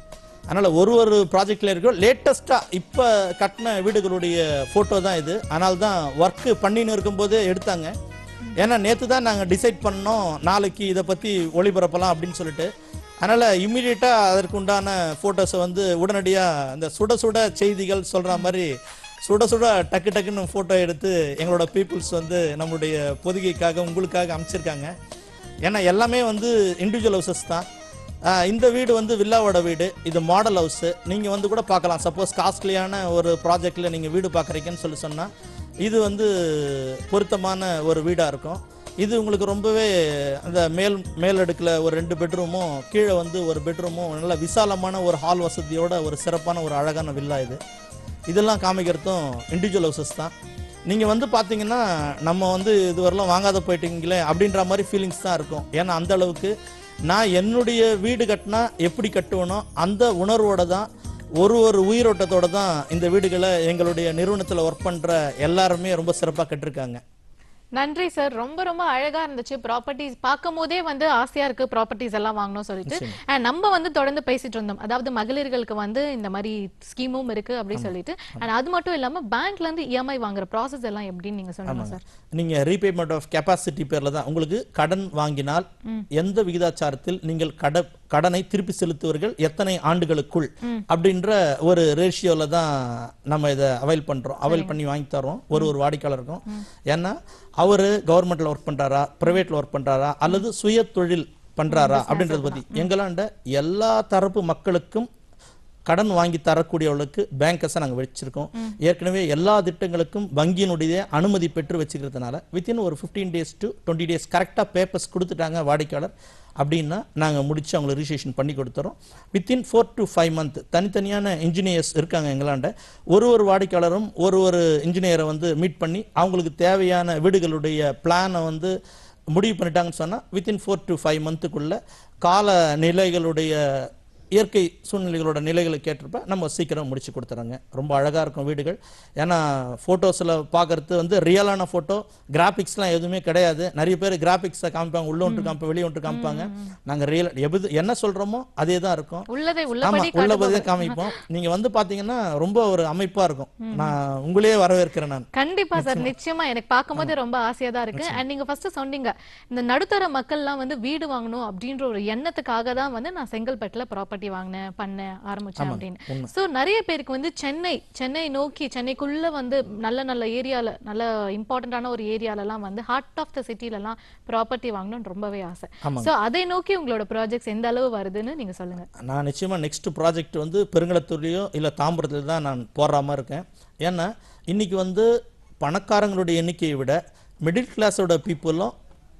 அதனால் ஒரு ஒரு ப்ராஜெக்டில் இருக்கும் லேட்டஸ்ட்டாக இப்போ கட்டின வீடுகளுடைய ஃபோட்டோ தான் இது ஆனால் தான் ஒர்க்கு பண்ணின்னு இருக்கும்போதே எடுத்தாங்க ஏன்னா நேற்று தான் நாங்கள் டிசைட் பண்ணோம் நாளைக்கு இதை பற்றி ஒளிபரப்பலாம் அப்படின்னு சொல்லிட்டு அதனால் இம்மிடியட்டாக அதற்கு உண்டான ஃபோட்டோஸை வந்து உடனடியாக அந்த சுட சுட செய்திகள் சொல்கிற மாதிரி சுட சுட டக்கு டக்குன்னு ஃபோட்டோ எடுத்து எங்களோட பீப்புள்ஸ் வந்து நம்மளுடைய பொதுகைக்காக உங்களுக்காக அமைச்சிருக்காங்க ஏன்னா எல்லாமே வந்து இண்டிவிஜுவல் ஹவுசஸ் தான் ஆஹ் இந்த வீடு வந்து வில்லாவோட வீடு இது மாடல் ஹவுஸு நீங்கள் வந்து கூட பார்க்கலாம் சப்போஸ் காஸ்ட்லியான ஒரு ப்ராஜெக்டில் நீங்கள் வீடு பார்க்குறீங்கன்னு சொல்லி சொன்னால் இது வந்து பொருத்தமான ஒரு வீடாக இருக்கும் இது உங்களுக்கு ரொம்பவே அந்த மேல் மேல் அடுக்கில் ஒரு ரெண்டு பெட்ரூமும் கீழே வந்து ஒரு பெட்ரூமும் நல்ல விசாலமான ஒரு ஹால் வசதியோட ஒரு சிறப்பான ஒரு அழகான வில்லா இது இதெல்லாம் காமிக்கிறதும் இண்டிவிஜுவல் ஹவுசஸ் தான் நீங்கள் வந்து பார்த்தீங்கன்னா நம்ம வந்து இதுவரைலாம் வாங்காத போயிட்டீங்களே அப்படின்ற மாதிரி ஃபீலிங்ஸ் தான் இருக்கும் ஏன்னா அந்த அளவுக்கு நான் என்னுடைய வீடு கட்டினா எப்படி கட்டுவேனோ அந்த உணர்வோட தான் ஒரு ஒரு உயிரோட்டத்தோட தான் இந்த வீடுகளை எங்களுடைய நிறுவனத்தில் ஒர்க் பண்ணுற எல்லாருமே ரொம்ப சிறப்பாக கட்டிருக்காங்க நன்றி சார் ரொம்ப ரொம்ப அழகா இருந்துச்சு ப்ராப்பர்ட்டிஸ் பார்க்கும் போதே வந்து ஆசையா இருக்கு ப்ராப்பர்ட்டிஸ் எல்லாம் வாங்கணும் சொல்லிட்டு நிச்சயமா. அண்ட் நம்ம வந்து தொடர்ந்து பேசிட்டு இருந்தோம் அதாவது மகளிர்களுக்கு வந்து இந்த மாதிரி ஸ்கீமும் இருக்கு அப்படின்னு சொல்லிட்டு அண்ட் அது மட்டும் இல்லாம பேங்க்ல இருந்து இஎம்ஐ வாங்குற ப்ராசஸ் எல்லாம் எப்படின்னு நீங்க சொல்லுங்க ஆமாங்க சார் நீங்கள் ரீபேமெண்ட் ஆஃப் கெப்பாசிட்டி பேரில் தான் உங்களுக்கு கடன் வாங்கினால் ம். எந்த விகிதாச்சாரத்தில் நீங்கள் கட கடனை திருப்பி செலுத்துவீர்கள் எத்தனை ஆண்டுகளுக்குள் ம். அப்படின்ற ஒரு ரேஷியோல தான் நம்ம இதை அவைல் பண்றோம் அவைல் பண்ணி வாங்கி தரோம் ஒரு ஒரு வாடிக்கையாளருக்கும் ஏன்னா அவரு கவர்மெண்ட்ல ஒர்க் பண்றாரா பிரைவேட்ல ஒர்க் பண்றாரா அல்லது சுய தொழில் பண்றாரா அப்படின்றத பத்தி எங்களாண்ட எல்லா தரப்பு மக்களுக்கும் கடன் வாங்கி தரக்கூடியவர்களுக்கு பேங்கர்ஸை நாங்கள் வச்சிருக்கோம் ஏற்கனவே எல்லா திட்டங்களுக்கும் வங்கியினுடைய அனுமதி பெற்று வச்சுக்கிறதுனால வித்தின் ஒரு fifteen days to twenty days கரெக்டாக பேப்பர்ஸ் கொடுத்துட்டாங்க வாடிக்கையாளர் அப்படின்னா நாங்கள் முடிச்சு அவங்களை ரிஜிஸ்ட்ரேஷன் பண்ணி கொடுத்துறோம் within four to five month தனித்தனியான இன்ஜினியர்ஸ் இருக்காங்க எங்களாண்ட ஒரு ஒரு வாடிக்கையாளரும் ஒரு ஒரு இன்ஜினியரை வந்து மீட் பண்ணி அவங்களுக்கு தேவையான வீடுகளுடைய பிளானை வந்து முடிவு பண்ணிட்டாங்கன்னு சொன்னால் வித்தின் ஃபோர் டு ஃபைவ் மந்த்துக்குள்ள கால நிலைகளுடைய இயற்கை சூழ்நிலைகளோட நிலைகளை கேட்டிருப்ப நம்ம சீக்கிரம் முடிச்சு கொடுத்துறாங்க ரொம்ப அழகாக இருக்கும் வீடுகள் ஏன்னா ஃபோட்டோஸில் பார்க்கறது வந்து ரியலான ஃபோட்டோ கிராஃபிக்ஸ்லாம் எதுவுமே கிடையாது நிறைய பேர் கிராஃபிக்ஸை காமிப்பாங்க உள்ள ஒன்று காமிப்பாங்க வெளியே ஒன்று காமிப்பாங்க நாங்கள் ரியல் எது என்ன சொல்கிறோமோ அதே தான் இருக்கும் உள்ளதை ஆமா உள்ளபடி உள்ளபடியே காட்டுபவர். காமிப்போம் நீங்க வந்து பாத்தீங்கன்னா ரொம்ப ஒரு அமைப்பா இருக்கும் ம். நான் உங்களே வரவேற்கிறேன் நான் கண்டிப்பா சார் நிச்சயமா எனக்கு பார்க்கும்போது ரொம்ப ஆசையா தான் இருக்கு அண்ட் நீங்க ஃபர்ஸ்ட் சொன்னீங்க இந்த நடுத்தர மக்கள்லாம் வந்து வீடு வாங்கணும் அப்படின்ற ஒரு எண்ணத்துக்காக தான் வந்து நான் செங்கல்பட்டுல ப்ராப்பர்ட்டி வாங்கினேன் பண்ணேன் ஆரம்பிச்சேன் ஆமாங்க, அப்படின்னு உண்மை. சோ நிறைய பேருக்கு வந்து சென்னை சென்னை நோக்கி சென்னைக்குள்ள வந்து நல்ல நல்ல ஏரியால நல்ல இம்பார்ட்டன்டான ஒரு ஏரியால எல்லாம் வந்து ஹார்ட் ஆஃப் த சிட்டில எல்லாம் ப்ராப்பர்ட்டி வாங்கணும்னு ரொம்பவே ஆசை ஆமாங்க. சோ அதை நோக்கி உங்களோட ப்ராஜெக்ட்ஸ் எந்த அளவு வருதுன்னு நீங்க சொல்லுங்க நான் நிச்சயமா நெக்ஸ்ட் ப்ராஜெக்ட் வந்து பெருங்கலத்தூர்லையோ இல்ல தாம்பரத்துல தான் நான் போடுற மாதிரி இருக்கேன் ஏன்னா இன்னைக்கு வந்து பணக்காரங்களுடைய எண்ணிக்கையை விட மிடில் கிளாஸோட பீப்புளும்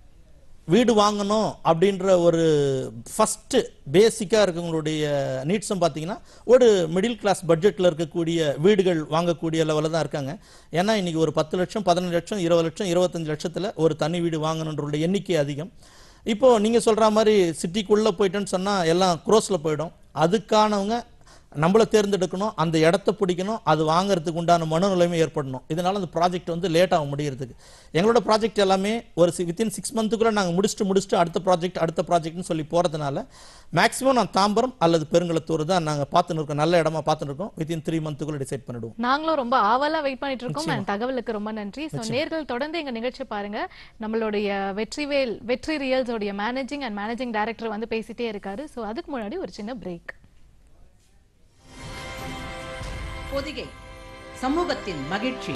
வீடு வாங்கணும் அப்படின்ற ஒரு ஃபஸ்ட்டு பேசிக்காக இருக்கவங்களுடைய நீட்ஸும் பார்த்தீங்கன்னா ஒரு மிடில் கிளாஸ் பட்ஜெட்டில் இருக்கக்கூடிய வீடுகள் வாங்கக்கூடிய லெவலில் தான் இருக்காங்க ஏன்னா இன்றைக்கி ஒரு பத்து லட்சம் பதினஞ்சு லட்சம் இருபது லட்சம் இருபத்தஞ்சு லட்சத்தில் ஒரு தனி வீடு வாங்கணுன்ற எண்ணிக்கை அதிகம் இப்போது நீங்கள் சொல்கிற மாதிரி சிட்டிக்குள்ளே போயிட்டேன்னு சொன்னால் எல்லாம் க்ரோஸில் போயிடும் அதுக்கானவங்க நம்மளை தேர்ந்தெடுக்கணும் அந்த இடத்த பிடிக்கணும் அது வாங்குறதுக்கு உண்டான மனநிலைமை ஏற்படணும் இதனால அந்த ப்ராஜெக்ட் வந்து லேட் ஆக முடியறதுக்கு எங்களோட ப்ராஜெக்ட் எல்லாமே ஒரு வித்தின் சிக்ஸ் மந்த்துக்குள்ளே நாங்கள் முடிச்சுட்டு முடிச்சுட்டு அடுத்த ப்ராஜெக்ட் அடுத்த ப்ராஜெக்ட்னு சொல்லி போகிறதுனால மேக்ஸிமம் நான் தாம்பரம் அல்லது பெருங்கலத்தூர் தான் நாங்கள் பார்த்துன்னு இருக்கோம் நல்ல இடமா பார்த்துன்னு இருக்கோம் வித்தின் த்ரீ மந்த்துக்குள்ளே டிசைட் பண்ணிடுவோம் நாங்களும் ரொம்ப ஆவலா வெயிட் பண்ணிட்டு இருக்கோம் நிச்சயமா. and தகவலுக்கு ரொம்ப நன்றி ஸோ நிச்சயமா. நேர்கள் தொடர்ந்து எங்க நிகழ்ச்சி பாருங்க நம்மளுடைய வெற்றிவேல் வெற்றி ரியல்ஸோடைய மேனேஜிங் அண்ட் மேனேஜிங் டைரக்டர் வந்து பேசிட்டே இருக்காரு ஸோ அதுக்கு முன்னாடி ஒரு சின்ன பிரேக் பொதிகை சமூகத்தின் மகிழ்ச்சி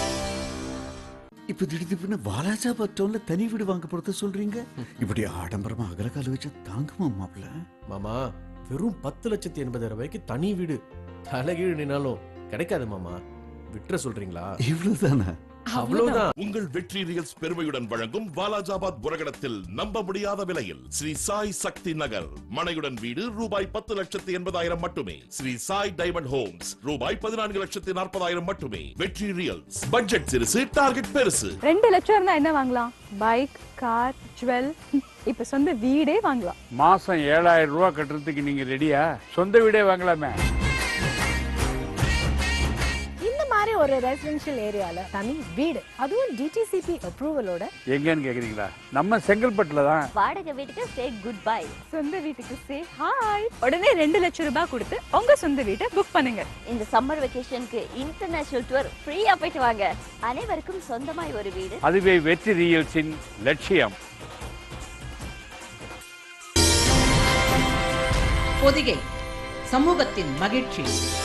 இப்ப திடீர்னு வாலாஜா பட்டோன்ல தனி வீடு வாங்க போறத சொல்றீங்க இப்படி ஆடம்பரமா அகலக்கால வச்சா தாங்குமா மாப்ள மாமா வெறும் பத்து லட்சத்தி எண்பதாயிரம் ரூபாய்க்கு தனி வீடு தலைகீழ் நின்னாலும் கிடைக்காது மாமா விட்டுற சொல்றீங்களா இவ்வளவுதானா அவ்வளவுதான் உங்கள் வெற்றி ரியல்ஸ் பெருமையுடன் வழங்கும் வாலாஜாபாத் புரகடத்தில் நம்ப முடியாத விலையில் ஸ்ரீ சாய் சக்தி நகர் மனையுடன் வீடு ரூபாய் பத்து லட்சத்தி எண்பதாயிரம் மட்டுமே ஸ்ரீ சாய் டைமண்ட் ஹோம்ஸ் ரூபாய் பதினான்கு லட்சத்தி நாற்பதாயிரம் மட்டுமே வெற்றி ரியல்ஸ் பட்ஜெட் சிறுசு டார்கெட் பெருசு ரெண்டு லட்சம் இருந்தா என்ன வாங்கலாம் பைக் கார் ஜுவல் இப்ப சொந்த வீடே வாங்கலாம் மாசம் ஏழாயிரம் ரூபாய் கட்டுறதுக்கு நீங்க ரெடியா சொந்த வீடே வாங்கலாமே இந்த மாதிரி ஒரு ரெசிடென்ஷியல் ஏரியால தனி வீடு அதுவும் டிடிசிபி அப்ரூவலோட எங்கன்னு கேக்குறீங்களா நம்ம செங்கல்பட்டுல தான் வாடகை வீட்டுக்கு சே குட் பை சொந்த வீட்டுக்கு சே ஹாய் உடனே ரெண்டு லட்சம் ரூபாய் கொடுத்து உங்க சொந்த வீட்டை புக் பண்ணுங்க இந்த சம்மர் வெக்கேஷனுக்கு இன்டர்நேஷனல் டூர் ஃப்ரீயா போயிட்டு வாங்க அனைவருக்கும் சொந்தமாய் ஒரு வீடு அதுவே வெற்றி ரியல்ஸின் லட்சியம் பொதிகை சமூகத்தின் மகிழ்ச்சி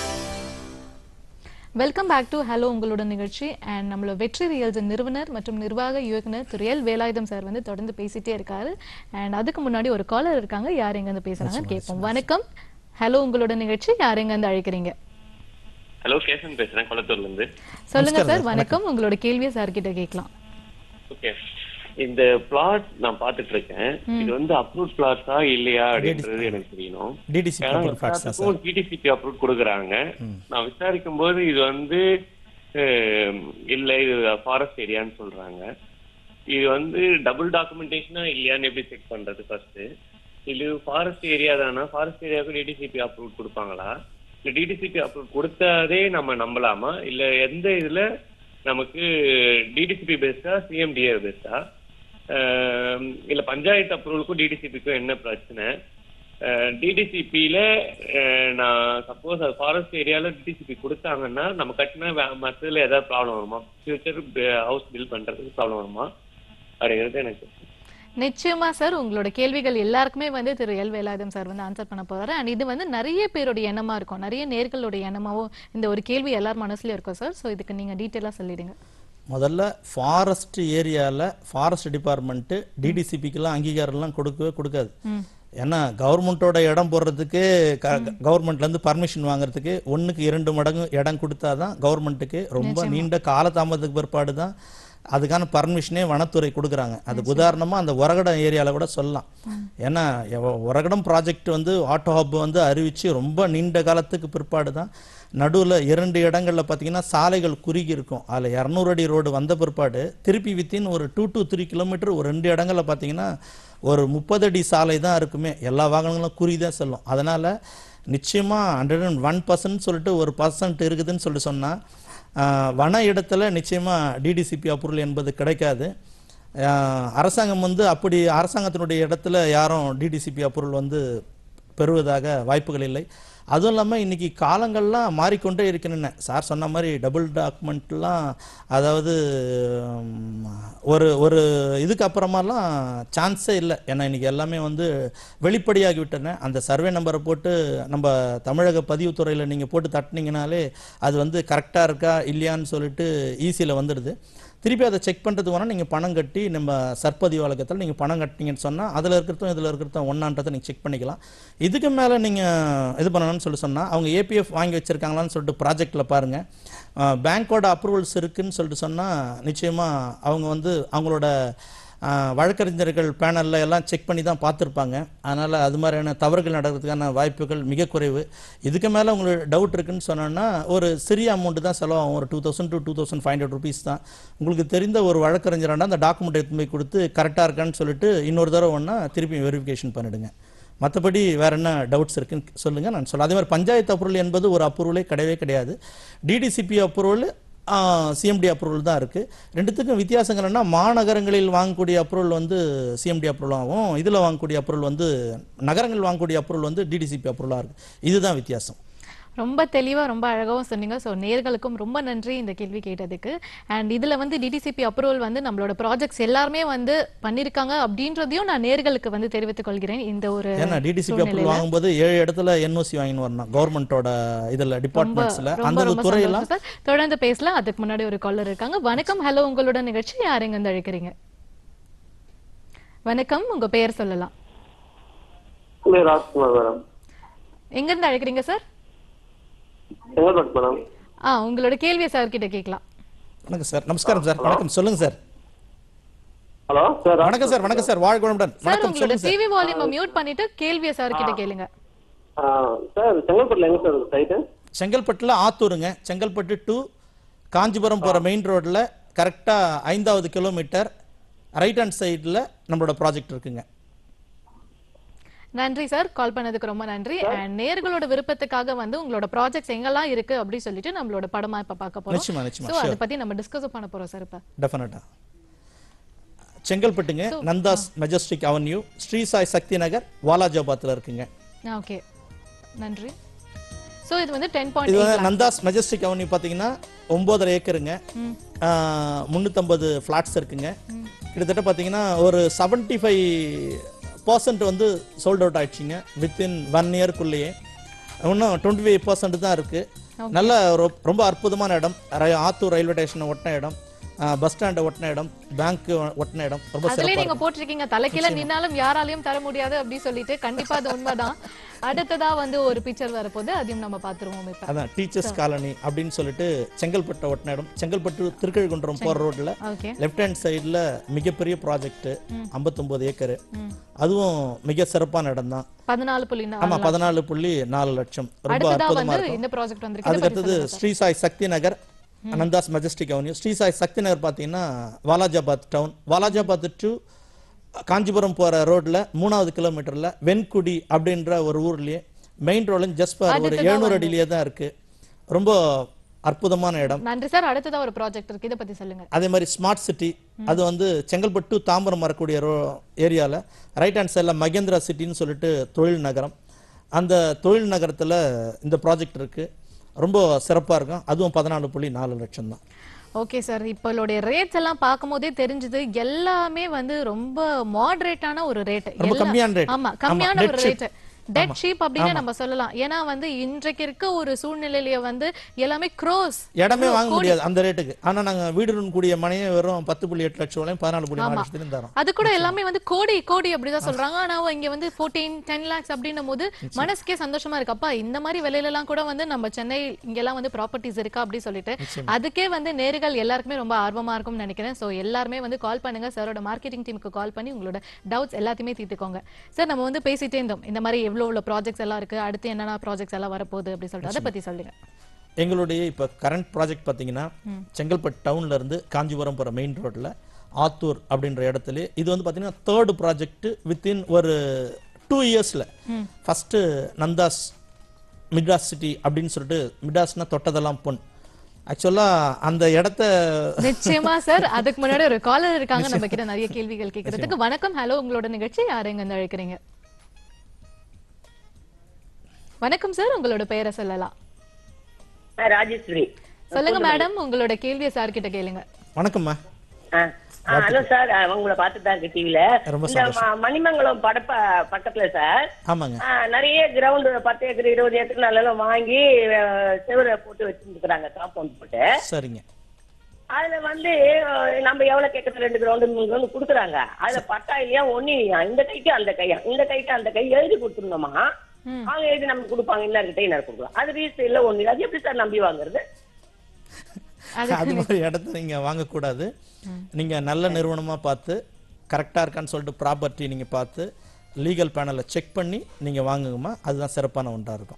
வெல்கம் பேக் டு ஹலோ உங்களோட நிகழ்ச்சி அண்ட் நம்மளோட வெற்றி ரியல்ஸ் நிறுவனர் மற்றும் நிர்வாக இயக்குனர் திரு எல் வேலாயுதம் சார் வந்து தொடர்ந்து பேசிட்டே இருக்காரு அண்ட் அதுக்கு முன்னாடி ஒரு காலர் இருக்காங்க யார் எங்க இருந்து பேசுறாங்கன்னு கேட்போம் வணக்கம் ஹலோ உங்களோட நிகழ்ச்சி யார் எங்க இருந்து அழைக்கிறீங்க ஹலோ கேசன் பேசுறேன் கொளத்தூர்ல இருந்து சொல்லுங்க சார் வணக்கம் உங்களோட கேள்வியை சார் கிட்ட கேட்கலாம் ஓகே இந்த பிளாட் நான் பாத்துட்டு இருக்கேன் இது வந்து அப்ரூவ் பிளாட்ஸா இல்லையா அப்படின்றது எனக்கு தெரியணும் DDCP approved flats தான் sir. டிடிசிபி அப்ரூவ் கொடுக்குறாங்க நான் விசாரிக்கும் போது இது வந்து அஹ், இல்ல இது ஃபாரஸ்ட் ஏரியான்னு சொல்றாங்க இது வந்து டபுள் டாக்குமெண்டேஷனா இல்லையான்னு எப்படி செக் பண்றது ஃபர்ஸ்ட் இது ஃபாரஸ்ட் ஏரியா தானா ஃபாரஸ்ட் ஏரியாவுக்கு டிடிசிபி அப்ரூவ் கொடுப்பாங்களா இல்ல டிடிசிபி அப்ரூவ் கொடுத்தாதே நம்ம நம்பலாமா இல்ல எந்த இதுல நமக்கு டிடிசிபி பேஸ்டா சிஎம்டிஏ பேஸ்டா இல்ல பஞ்சாயத்து அப்ரூவலுக்கும் டிடிசிபிக்கும் என்ன பிரச்சனை டிடிசிபியில நான் சப்போஸ் அது ஃபாரஸ்ட் ஏரியால டிடிசிபி கொடுத்தாங்கன்னா நம்ம கட்டின வே- மத்ததுல ஏதாவது ப்ராப்ளம் வருமா ஃபியூச்சர் ஹவுஸ் பில்ட் பண்றதுக்கு ப்ராப்ளம் வருமா அப்படிங்கிறது எனக்கு நிச்சயமா சார் உங்களோட கேள்விகள் எல்லாருக்குமே வந்து திரு எல் வேலாயுதம் சார் வந்து ஆன்சர் பண்ண போறாரு அண்ட் இது வந்து நிறைய பேருடைய எண்ணமா இருக்கும் நிறைய நேர்களுடைய எண்ணமாவும் இந்த ஒரு கேள்வி எல்லார் மனசுலயும் இருக்கும் சார் ஸோ இதுக்கு நீங்க டீட்டெயிலா சொல்லிடுங்க முதல்ல ஃபாரஸ்ட் ஏரியாவில் ஃபாரஸ்ட் டிபார்ட்மெண்ட்டு டிடிசிபிக்கெல்லாம் அங்கீகாரம்லாம் கொடுக்கவே கொடுக்காது ம். ஏன்னா கவர்மெண்ட்டோட இடம் போடுறதுக்கு கவர்மெண்ட்லேருந்து பர்மிஷன் வாங்குறதுக்கு ஒன்றுக்கு இரண்டு மடங்கு இடம் கொடுத்தா தான் கவர்மெண்ட்டுக்கு ரொம்ப நிச்சயமா. நீண்ட காலதாமதத்துக்கு பிற்பாடு தான் அதுக்கான பர்மிஷனே வனத்துறை கொடுக்குறாங்க அதுக்கு உதாரணமாக அந்த உரகடம் ஏரியாவில் கூட சொல்லலாம் ஏன்னா எவ- உரகடம் ப்ராஜெக்ட் வந்து ஆட்டோ ஹப் வந்து அறிவிச்சு ரொம்ப நீண்ட காலத்துக்கு பிற்பாடு தான் நடுவில் இரண்டு இடங்கள்ல பார்த்தீங்கன்னா சாலைகள் குறுகி இருக்கும் அதில் இரநூறு அடி ரோடு வந்த பிற்பாடு திருப்பி வித்தின் ஒரு டூ to த்ரீ கிலோமீட்டர் ஒரு ரெண்டு இடங்கள்ல பார்த்தீங்கன்னா ஒரு முப்பது அடி சாலை தான் இருக்குமே எல்லா வாகனங்களும் குறி தான் செல்லும் அதனால் நிச்சயமாக ஹண்ட்ரட் அண்ட் ஒன் பர்சன்ட் சொல்லிட்டு ஒரு பர்சன்ட் இருக்குதுன்னு சொல்லிட்டு சொன்னால் வன இடத்துல நிச்சயமாக டிடிசிபி அப்ரூவல் என்பது கிடைக்காது ஆஹ் அரசாங்கம் வந்து அப்படி அரசாங்கத்தினுடைய இடத்துல யாரும் டிடிசிபி அப்ரூவல் வந்து பெறுவதாக வாய்ப்புகள் இல்லை அதுவும் இல்லாமல் இன்னைக்கு காலங்கள்லாம் மாறிக்கொண்டே இருக்கின்றன சார் சொன்ன மாதிரி டபுள் டாக்குமெண்ட்லாம் அதாவது உம், ஒரு ஒரு இதுக்கு அப்புறமாலாம் சான்ஸே இல்லை ஏன்னா இன்னைக்கு எல்லாமே வந்து வெளிப்படையாகி விட்டன அந்த சர்வே நம்பரை போட்டு நம்ம தமிழக பதிவுத்துறையில் நீங்கள் போட்டு தட்டினீங்கனாலே அது வந்து கரெக்டாக இருக்கா இல்லையான்னு சொல்லிட்டு ஈஸியில் வந்துடுது திருப்பி அதை செக் பண்ணுறதுக்கு வேணால் நீங்கள் பணம் கட்டி நம்ம சர்ப்பதிவு வழக்கத்தில் நீங்கள் பணம் கட்டினீங்கன்னு சொன்னால் அதில் இருக்கிறதும் இதில் இருக்கிறதும் ஒன்றான்றதை நீங்கள் செக் பண்ணிக்கலாம் இதுக்கு மேலே நீங்கள் இது பண்ணணும்னு சொல்லி சொன்னால் அவங்க ஏபிஎஃப் வாங்கி வச்சுருக்காங்களான்னு சொல்லிட்டு ப்ராஜெக்டில் பாருங்கள் பேங்க்கோட அப்ரூவல்ஸ் இருக்குன்னு சொல்லிட்டு சொன்னால் நிச்சயமாக அவங்க வந்து அவங்களோட ஆஹ், வழக்கறிஞர்கள் பேனலில் எல்லாம் செக் பண்ணி தான் பார்த்துருப்பாங்க அதனால் அது மாதிரியான தவறுகள் நடக்கிறதுக்கான வாய்ப்புகள் மிக குறைவு இதுக்கு மேலே உங்களுக்கு டவுட் இருக்குன்னு சொன்னோன்னா ஒரு சிறிய அமௌண்ட்டு தான் செலவாகும் ஒரு two thousand to two thousand five hundred rupees தான் உங்களுக்கு தெரிந்த ஒரு வழக்கறிஞராண்டா அந்த டாக்குமெண்ட் எடுத்து போய் கொடுத்து கரெக்டாக இருக்கான்னு சொல்லிட்டு இன்னொரு தடவை ஒன்றா திருப்பி வெரிஃபிகேஷன் பண்ணிடுங்க மற்றபடி வேற என்ன டவுட்ஸ் இருக்குன்னு சொல்லுங்க நான் சொல்ல அதே மாதிரி பஞ்சாயத்து அப்ரூவல் என்பது ஒரு அப்ரூவலே கிடையவே கிடையாது டிடிசிபி அப்ரூவல் சிஎம்டி அப்ரூவல் தான் இருக்கு ரெண்டுத்துக்கும் வித்தியாசங்கள் என்ன மாநகரங்களில் வாங்கக்கூடிய அப்ரூவல் வந்து சிஎம்டி அப்ரூவல் ஆகும் இதில் வாங்கக்கூடிய அப்ரூவல் வந்து நகரங்கள் வாங்கக்கூடிய அப்ரூவல் வந்து டிடிசிபி அப்ரூவலாக இருக்கு இதுதான் வித்தியாசம் ரொம்ப தெளிவா ரொம்ப அழகாவும் சொன்னீங்க ஸோ நேர்களுக்கும் ரொம்ப நன்றி இந்த கேள்வி கேட்டதுக்கு அண்ட் இதுல வந்து டிடிசிபி அப்ரூவல் வந்து நம்மளோட ப்ராஜெக்ட்ஸ் எல்லாருமே வந்து பண்ணிருக்காங்க அப்படின்றதையும் நான் நேர்களுக்கு வந்து தெரிவித்துக் கொள்கிறேன் இந்த ஒரு ஏன்னா டிடிசிபி அப்ரூவல் சூழ்நிலையில. வாங்கும்போது ஏழு இடத்துல என்ஓசி வாங்கின்னு வரணும் கவர்மெண்ட்டோட இதில் ரொம்ப டிபார்ட்மெண்ட்ஸில் ரொம்ப அந்த ரொம்ப துறையெல்லாம் சந்தோஷம் சார் தொடர்ந்து பேசலாம் அதுக்கு முன்னாடி ஒரு காலர் இருக்காங்க வணக்கம் ஹலோ உங்களோட நிகழ்ச்சி யாருங்க வந்து அழைக்கிறீங்க வணக்கம் உங்க பெயர் சொல்லலாம் ராஜ்குமார் மேடம் எங்க இருந்து அழைக்கிறீங்க சார் செங்கல்பட்டு மேடம் ஆ உங்களோட கேள்வியை சார் கிட்ட கேட்கலாம் வணக்கம் சார் நமஸ்காரம் சார் வணக்கம் சொல்லுங்க சார் ஹலோ சார் வணக்கம் சார் வணக்கம் சார் வாழ்க வளமுடன் சார் வணக்கம் உங்களோட சொல்லுங்க சார் டிவி வால்யூமை மியூட் பண்ணிட்டு கேள்வியை சார் கிட்ட கேளுங்க சார் செங்கல்பட்டுல எங்க சார் சைட்டு செங்கல்பட்டுல ஆத்தூருங்க செங்கல்பட்டு டு காஞ்சிபுரம் போற மெயின் ரோட்ல கரெக்டா ஐந்தாவது கிலோமீட்டர் ரைட் ஹேண்ட் சைடில் நம்மளோட ப்ராஜெக்ட் இருக்குங்க நன்றி சார் கால் பண்ணதுக்கு ரொம்ப நன்றி அண்ட் நேர்களோட விருப்பத்துக்காக வந்து உங்களோட ப்ராஜெக்ட்ஸ் எங்கெல்லாம் இருக்கு அப்படி சொல்லிட்டு நம்மளோட படமா இப்ப பார்க்க போறோம் நிச்சயமா, நிச்சயமா, சோ அதை sure. பத்தி நம்ம டிஸ்கஸ் பண்ண போறோம் சார் இப்ப டெஃபினட்டா செங்கல்பட்டுங்க So, Nandhas majestic avenue Sri Sai Sakthi Nagar வாலாஜாபாத்தில் இருக்குங்க ஓகே நன்றி சோ இது வந்து டென் இது பாயிண்ட் வந்து நந்தாஸ் மெஜஸ்டிக் அவென்யூ பார்த்தீங்கன்னா ஒன்பதரை ஏக்கருங்க ம். முந்நூற்றம்பது ஃப்ளாட்ஸ் இருக்குங்க கிட்டத்தட்ட பார்த்தீங்கன்னா ஒரு செவன்ட்டி ஃபைவ் பர்சன்ட் வந்து சோல்ட் அவுட் ஆயிடுச்சுங்க வித்தின் ஒன் இயர்க்குள்ளேயே இன்னும் டுவெண்ட்டி ஃபைவ் பர்சன்ட் தான் இருக்குது நல்ல ரொ- ரொம்ப அற்புதமான இடம் ர- ஆத்தூர் ரயில்வே ஸ்டேஷனை ஒட்டின இடம் பஸ் ஸ்டாண்டை ஒட்டின இடம் பேங்க் ஒட்டின இடம் ரொம்ப அதுலயே சிறப்பாக நீங்க போட்டிருக்கீங்க தலைக்கீழ நின்னாலும் யாராலையும் தர முடியாது அப்படி சொல்லிட்டு கண்டிப்பா அது உண்மைதான் அடுத்ததா வந்து ஒரு பிக்சர் வரப்போகுது அதையும் நம்ம பாத்துருவோம் இப்ப அதான் டீச்சர்ஸ் காலனி அப்படின்னு சொல்லிட்டு செங்கல்பட்டு ஒட்டின இடம் செங்கல்பட்டு திருக்கழுகுன்றம் போகிற ரோட்டில் ஓகே லெஃப்ட் ஹேண்ட் சைடில் மிகப்பெரிய ப்ராஜெக்ட் ம். ஐம்பத்தொம்போது ஏக்கரு ம். அதுவும் மிக சிறப்பான இடம் தான் பதினாலு புள்ளி ஆமா நாலு பதினாலு புள்ளி நாலு லட்சம் ரொம்ப அடுத்ததா அற்புதமா வந்து இருக்கும் இந்த ப்ராஜெக்ட் வந்திருக்கு இதை அதுக்கு பத்தி அடுத்தது சொல்லுங்க sir. Sri Sai Sakthi Nagar Nandhas majestic avenue Sri Sai Sakthi Nagar பார்த்தீங்கன்னா வாலாஜாபாத் டவுன் வாலாஜாபாத் டு காஞ்சிபுரம் போற ரோட்ல மூணாவது கிலோமீட்டர்ல வெண்குடி அப்படின்ற ஒரு ஊர்லயே மெயின் ரோட்ல ஜஸ்ட் ஒரு அடுத்ததா எழுநூறு வந்து- அடியிலேயே தான் இருக்கு ரொம்ப அற்புதமான இடம் நன்றி சார் அடுத்ததா ஒரு ப்ராஜெக்ட் இருக்கு இதை பத்தி சொல்லுங்க அதே மாதிரி ஸ்மார்ட் சிட்டி அது வந்து செங்கல்பட்டு தாம்பரம் வரக்கூடிய ரோ ஏரியாவில் ரைட் ஹேண்ட் சைடில் மகேந்திரா சிட்டின்னு சொல்லிட்டு தொழில் நகரம் அந்த தொழில் நகரத்தில் இந்த ப்ராஜெக்ட் இருக்குது ரொம்ப சிறப்பாக இருக்கும் அதுவும் பதினாலு புள்ளி நாலு லட்சம் தான் ஓகே சார் இப்போடைய ரேட்ஸ் எல்லாம் பார்க்கும்போதே தெரிஞ்சது எல்லாமே வந்து ரொம்ப மாடரேட்டான ஒரு ரேட் ரொம்ப கம்மியான rate. ஆமா ஆமா, கம்மியான dead ஒரு cheap. ரேட் டெட் ஆமா. ஷீப் அப்படின்னு ஆமா. நம்ம சொல்லலாம் ஏன்னா வந்து இன்றைக்கு இருக்க ஒரு சூழ்நிலையில வந்து எல்லாமே க்ரோஸ் இடமே வாங்க முடியாது அந்த ரேட்டுக்கு ஆனா நாங்க வீடுடன் கூடிய மனையை வெறும் பத்து புள்ளி எட்டு லட்சம் ரூபாயும் பதினாலு புள்ளி நாலு ஆமா. லட்சத்திலும் தரோம் அது கூட எல்லாமே வந்து கோடி கோடி அப்படிதான் சொல்றாங்க ஆனா இங்க வந்து 14 டென் லேக்ஸ் அப்படின்னும் போது மனசுக்கே சந்தோஷமா இருக்கு அப்பா இந்த மாதிரி விலையில எல்லாம் கூட வந்து நம்ம சென்னை இங்கெல்லாம் வந்து ப்ராப்பர்ட்டிஸ் இருக்கா அப்படி சொல்லிட்டு நிச்சயமா. அதுக்கே வந்து நேர்கள் எல்லாருக்குமே ரொம்ப ஆர்வமா இருக்கும்னு நினைக்கிறேன் சோ எல்லாருமே வந்து கால் பண்ணுங்க சாரோட மார்க்கெட்டிங் டீமுக்கு கால் பண்ணி உங்களோட டவுட்ஸ் எல்லாத்தையுமே தீர்த்துக்கோங்க சார் நம்ம வந்து பேசிட்டே இருந்தோம் இந்த மாதிரி எவ்வளவு எவ்வளவு ப்ராஜெக்ட்ஸ் எல்லாம் இருக்கு அடுத்து என்னென்ன ப்ராஜெக்ட்ஸ் எல்லாம் வரப்போகுது அப்படி சொல்லிட்டு அதை பத்தி சொல்லுங்க எங்களுடைய இப்போ கரண்ட் ப்ராஜெக்ட் பார்த்தீங்கன்னா ம். செங்கல்பட்டு டவுன்ல இருந்து காஞ்சிபுரம் போகிற மெயின் ரோட்ல ஆத்தூர் அப்படின்ற இடத்துல இது வந்து பார்த்தீங்கன்னா தேர்ட் ப்ராஜெக்ட் வித்தின் ஒரு டூ இயர்ஸில் ம். ஃபஸ்ட்டு நந்தாஸ் மிடாஸ் சிட்டி அப்படின்னு சொல்லிட்டு மிடாஸ்னா தொட்டதெல்லாம் பொன் ஆக்சுவலாக அந்த இடத்த நிச்சயமா சார் அதுக்கு முன்னாடி ஒரு காலர் இருக்காங்க நம்ம கிட்ட நிறைய கேள்விகள் கேட்கறதுக்கு வணக்கம் ஹலோ உங்களோட நிகழ்ச்சி யாரு இங்க இருந்து அழைக்கிறீங்க வணக்கம் சார் உங்களோட பெயரை சொல்லலாம் ராஜேஸ்வரி சொல்லுங்க மேடம் உங்களோட கேள்வியை சார் கிட்ட கேளுங்க வணக்கம்மா ஹலோ சார் உங்களை பார்த்துட்டு தான் இருக்கு டிவில ரொம்ப இந்த ம- மணிமங்கலம் படப்ப பக்கத்துல சார் ஆமாங்க ஆ, நிறைய கிரவுண்ட் பத்து ஏக்கர் இருபது ஏக்கர் நல்லா வாங்கி அஹ், செவுரை போட்டு வச்சிருந்துக்கிறாங்க காம்பவுண்ட் போட்டு சரிங்க அதுல வந்து அஹ், நம்ம எவ்வளவு கேட்கறது ரெண்டு கிரவுண்டு மூணு கிரவுண்டு கொடுக்குறாங்க அதுல பட்டா இல்லையா ஒண்ணு இல்லையா இந்த கைக்கு அந்த கையா இந்த கைக்கு அந்த கை எழுதி கொடுத்துருந்தோமா அவங்க எழுதி நமக்கு கொடுப்பாங்க இன்னொரு இன்னொரு கொடுக்கலாம் அது ரீஸ் இல்ல ஒண்ணு இல்ல அது எப்படி சார் நம்பி வாங்குறது அது மாதிரி இடத்த நீங்க வாங்கக்கூடாது நீங்க நல்ல நிறுவனமா பார்த்து கரெக்டா இருக்கான்னு சொல்லிட்டு ப்ராப்பர்ட்டி நீங்க பார்த்து லீகல் பேனலை செக் பண்ணி நீங்க வாங்குங்கம்மா அதுதான் சிறப்பான ஒன்றா இருக்கும்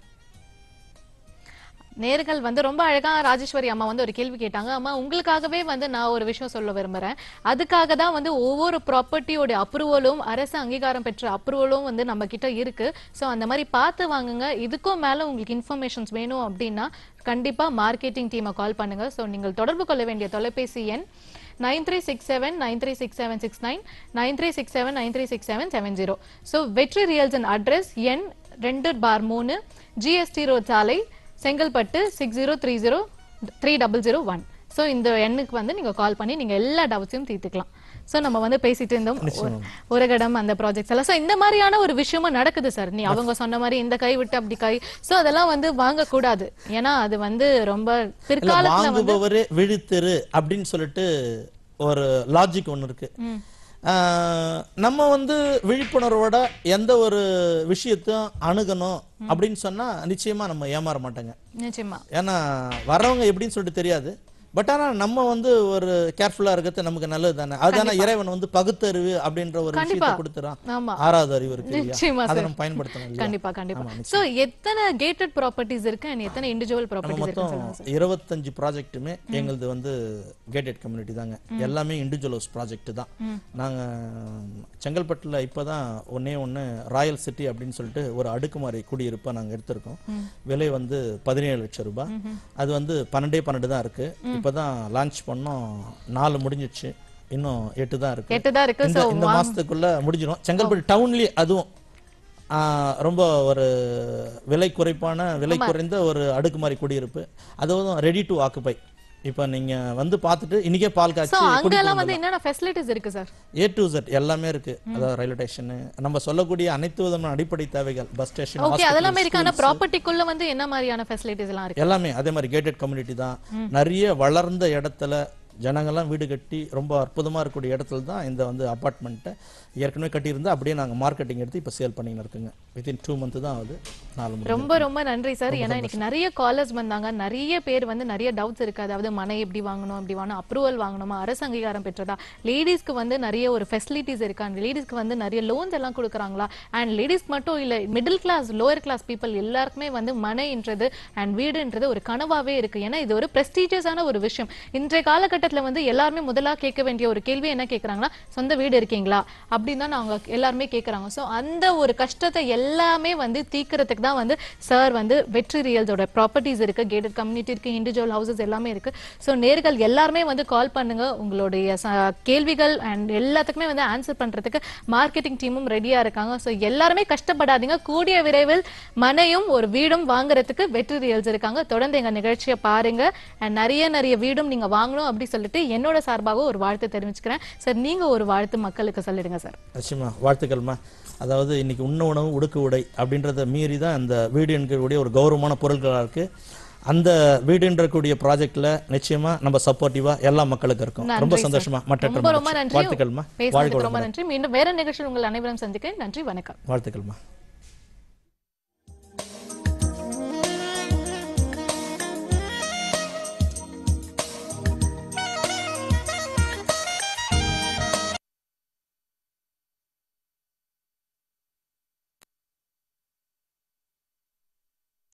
நேர்கள் வந்து ரொம்ப அழகா ராஜேஸ்வரி அம்மா வந்து ஒரு கேள்வி கேட்டாங்க அம்மா உங்களுக்காகவே வந்து நான் ஒரு விஷயம் சொல்ல விரும்புறேன் அதுக்காக தான் வந்து ஒவ்வொரு ப்ராப்பர்ட்டியோட அப்ரூவலும் அரசு அங்கீகாரம் பெற்ற அப்ரூவலும் வந்து நம்ம கிட்ட இருக்கு ஸோ அந்த மாதிரி பார்த்து வாங்குங்க இதுக்கும் மேல உங்களுக்கு இன்ஃபர்மேஷன்ஸ் வேணும் அப்படின்னா கண்டிப்பா மார்க்கெட்டிங் டீமை கால் பண்ணுங்க ஸோ நீங்கள் தொடர்பு கொள்ள வேண்டிய தொலைபேசி எண் nine three six seven nine three six seven six nine nine three six seven nine three six seven seven zero so Vetri reals and address எண் ரெண்டு பார் மூணு ஜிஎஸ்டி ரோட் சாலை Chengalpattu six zero three zero three double zero one so இந்த எண்ணுக்கு வந்து நீங்க கால் பண்ணி நீங்க எல்லா டவுட்ஸையும் தீர்த்துக்கலாம் ஸோ நம்ம வந்து பேசிட்டு இருந்தோம் நிச்சயமா. உரகடம் அந்த ப்ராஜெக்ட்ஸ் எல்லாம் ஸோ இந்த மாதிரியான ஒரு விஷயமும் நடக்குது சார் நீ அவங்க சொன்ன மாதிரி இந்த கை விட்டு அப்படி கை ஸோ அதெல்லாம் வந்து வாங்கக்கூடாது ஏன்னா அது வந்து ரொம்ப இல்ல பிற்காலத்துல வந்து வாங்குபவரே விழித்திரு அப்படின்னு சொல்லிட்டு ஒரு லாஜிக் ஒன்று இருக்கு ம். ஆஹ், நம்ம வந்து விழிப்புணர்வோட எந்த ஒரு விஷயத்தையும் அணுகணும் அப்படின்னு சொன்னா நிச்சயமா நம்ம ஏமாற மாட்டோங்க நிச்சயமா ஏன்னா வரவங்க எப்படின்னு சொல்லிட்டு தெரியாது பட் ஆனா நம்ம வந்து ஒரு கேர்ஃபுல்லா இருக்கிறது நமக்கு நல்லது தானே அதுதானே கண்டிப்பா. இறைவன் வந்து பகுத்தறிவு அப்படின்ற ஒரு கண்டிப்பா விஷயத்தை கொடுத்துறான் ஆமா ஆறாவது அறிவு இருக்கு இல்லையா? நிச்சயமா அதை சார் நம்ம பயன்படுத்தணும் இல்லையா? கண்டிப்பா கண்டிப்பா ஆமா, சோ எத்தனை கேட்டட் ப்ராப்பர்ட்டிஸ் இருக்கு and எத்தனை இண்டிவிஜுவல் நம்ம ப்ராப்பர்ட்டிஸ் மொத்தம் இருக்குன்னு சொல்லுங்க சார் இருபத்தஞ்சு ப்ராஜெக்ட்டுமே எங்களுது வந்து கேட்டட் கம்யூனிட்டி தாங்க ம். எல்லாமே இண்டிவிஜுவல் ஹவுஸ் ப்ராஜெக்ட் தான் ம். நாங்க செங்கல்பட்டுல இப்பதான் ஒண்ணே ஒண்ணு ராயல் சிட்டி அப்படின்னு சொல்லிட்டு ஒரு அடுக்குமாറി குடியிருப்பா நாங்க எடுத்திருக்கோம் ம். விலை வந்து பதினேழு லட்சம் ரூபாய் ம்ஹும். அது வந்து பன்னெண்டே பன்னெண்டு தான் இருக்கு ம். இப்பதான் லான்ச் பண்ணோம் நாலு முடிஞ்சிச்சு இன்னும் எட்டு தான் இருக்கு எட்டு தான் இருக்கு. இந்த So, இந்த வாங்க- மாசத்துக்குள்ள முடிஞ்சிடும் செங்கல்பட்டு டவுன்லயே அதுவும் ஆ, ரொம்ப ஒரு விலை குறைப்பான விலை ஆமா. குறைந்த ஒரு அடுக்குமாறி குடியிருப்பு அதுவும் ரெடி டு ஆக்குபை இப்போ நீங்க வந்து பார்த்துட்டு இன்னைக்கே பால் சோ காய்ச்சி அங்க குடிக்க எல்லாம் வந்து வந்துடலாம். என்னென்ன ஃபெசிலிட்டிஸ் இருக்கு சார் ஏ டு Z எல்லாமே இருக்கு அதாவது ரயில்வே ஸ்டேஷன் நம்ம சொல்லக்கூடிய அனைத்து விதமான அடிப்படை தேவைகள் பஸ் ஸ்டேஷன் ஓகே அதெல்லாமே இருக்கு ஆனா ப்ராப்பர்ட்டிக்குள்ள வந்து என்ன மாதிரியான ஃபெசிலிட்டிஸ் எல்லாம் இருக்கு எல்லாமே அதே மாதிரி கேட்டட் கம்யூனிட்டி தான் ம். நிறைய வளர்ந்த இடத்துல ஜனங்கள்லாம் வீடு கட்டி ரொம்ப அற்புதமா இருக்கக்கூடிய இடத்துல தான் இந்த வந்து அப்பார்ட்மெண்ட்டை ஏற்கனவே கட்டியிருந்தா அப்படியே நாங்க மார்க்கெட்டிங் எடுத்து இப்போ சேல் பண்ணின்னு இருக்குங்க வித்தின் டூ மந்த் தான் ஆகுது நாலு month. ரொம்ப ரொம்ப நன்றி சார் ரொம்ப ஏன்னா இன்னைக்கு நிறைய காலர்ஸ் வந்தாங்க நிறைய பேர் வந்து நிறைய டவுட்ஸ் இருக்கு அதாவது மனை எப்படி வாங்கணும் எப்படி வாங்கணும் அப்ரூவல் வாங்கணுமா அரசு அங்கீகாரம் பெற்றதா லேடிஸ்க்கு வந்து நிறைய ஒரு ஃபெசிலிட்டிஸ் இருக்கா அண்ட் லேடிஸ்க்கு வந்து நிறைய லோன்ஸ் எல்லாம் கொடுக்குறாங்களா அண்ட் லேடிஸ்க்கு மட்டும் இல்ல middle class lower class people எல்லாருக்குமே வந்து மனைன்றது அண்ட் வீடுன்றது ஒரு கனவாவே இருக்கு ஏன்னா இது ஒரு பிரஸ்டீஜியஸான ஒரு விஷயம் இன்றைய காலகட்டத்துல வந்து எல்லாருமே முதலா கேட்க வேண்டிய ஒரு கேள்வி என்ன கேக்குறாங்கன்னா சொந்த வீடு இருக்கீங்களா அப்படின்னு தான் அவங்க எல்லாருமே கேக்குறாங்க சோ அந்த ஒரு கஷ்டத்தை எல்லாமே வந்து தீக்கிறதுக்கு தான் வந்து சார் வந்து வெற்றி ரியல்ஸோட ப்ராப்பர்ட்டிஸ் இருக்கு கேட்டட் கம்யூனிட்டி இருக்கு இண்டிவிஜுவல் ஹவுசஸ் எல்லாமே இருக்கு சோ நேர்கள் எல்லாருமே வந்து கால் பண்ணுங்க உங்களுடைய ச- கேள்விகள் அண்ட் எல்லாத்துக்குமே வந்து ஆன்சர் பண்றதுக்கு மார்க்கெட்டிங் டீமும் ரெடியா இருக்காங்க சோ எல்லாருமே கஷ்டப்படாதீங்க கூடிய விரைவில் மனையும் ஒரு வீடும் வாங்குறதுக்கு வெற்றி ரியல்ஸ் இருக்காங்க தொடர்ந்து எங்க நிகழ்ச்சியை பாருங்க அண்ட் நிறைய நிறைய வீடும் நீங்க வாங்கணும் அப்படி சொல்லிட்டு என்னோட சார்பாக ஒரு வாழ்த்து தெரிவிச்சுக்கிறேன் சார் நீங்க ஒரு வாழ்த்து மக்களுக்கு சொல்லிடுங்க சார் நிச்சயமா வாழ்த்துக்கள்மா அதாவது இன்னைக்கு உண்ண உணவு உடுக்கு உடை அப்படின்றத மீறி தான் இந்த வீடு என்கக்கூடிய ஒரு கௌரவமான பொருட்களாக இருக்கு அந்த வீடுன்றக்கூடிய ப்ராஜெக்ட்ல நிச்சயமா நம்ம சப்போர்ட்டிவா எல்லா மக்களுக்கும் இருக்கும் நன்றி ரொம்ப சார். சந்தோஷமா மற்ற ரொம்ப ரொம்ப நன்றி வாழ்த்துக்கள்மா வாழ்க பேசுனதுக்கு ரொம்ப வளமுடன். நன்றி மீண்டும் வேற நிகழ்ச்சியில் உங்கள் அனைவரும் சந்திக்கிறேன் நன்றி வணக்கம் வாழ்த்துக்கள்மா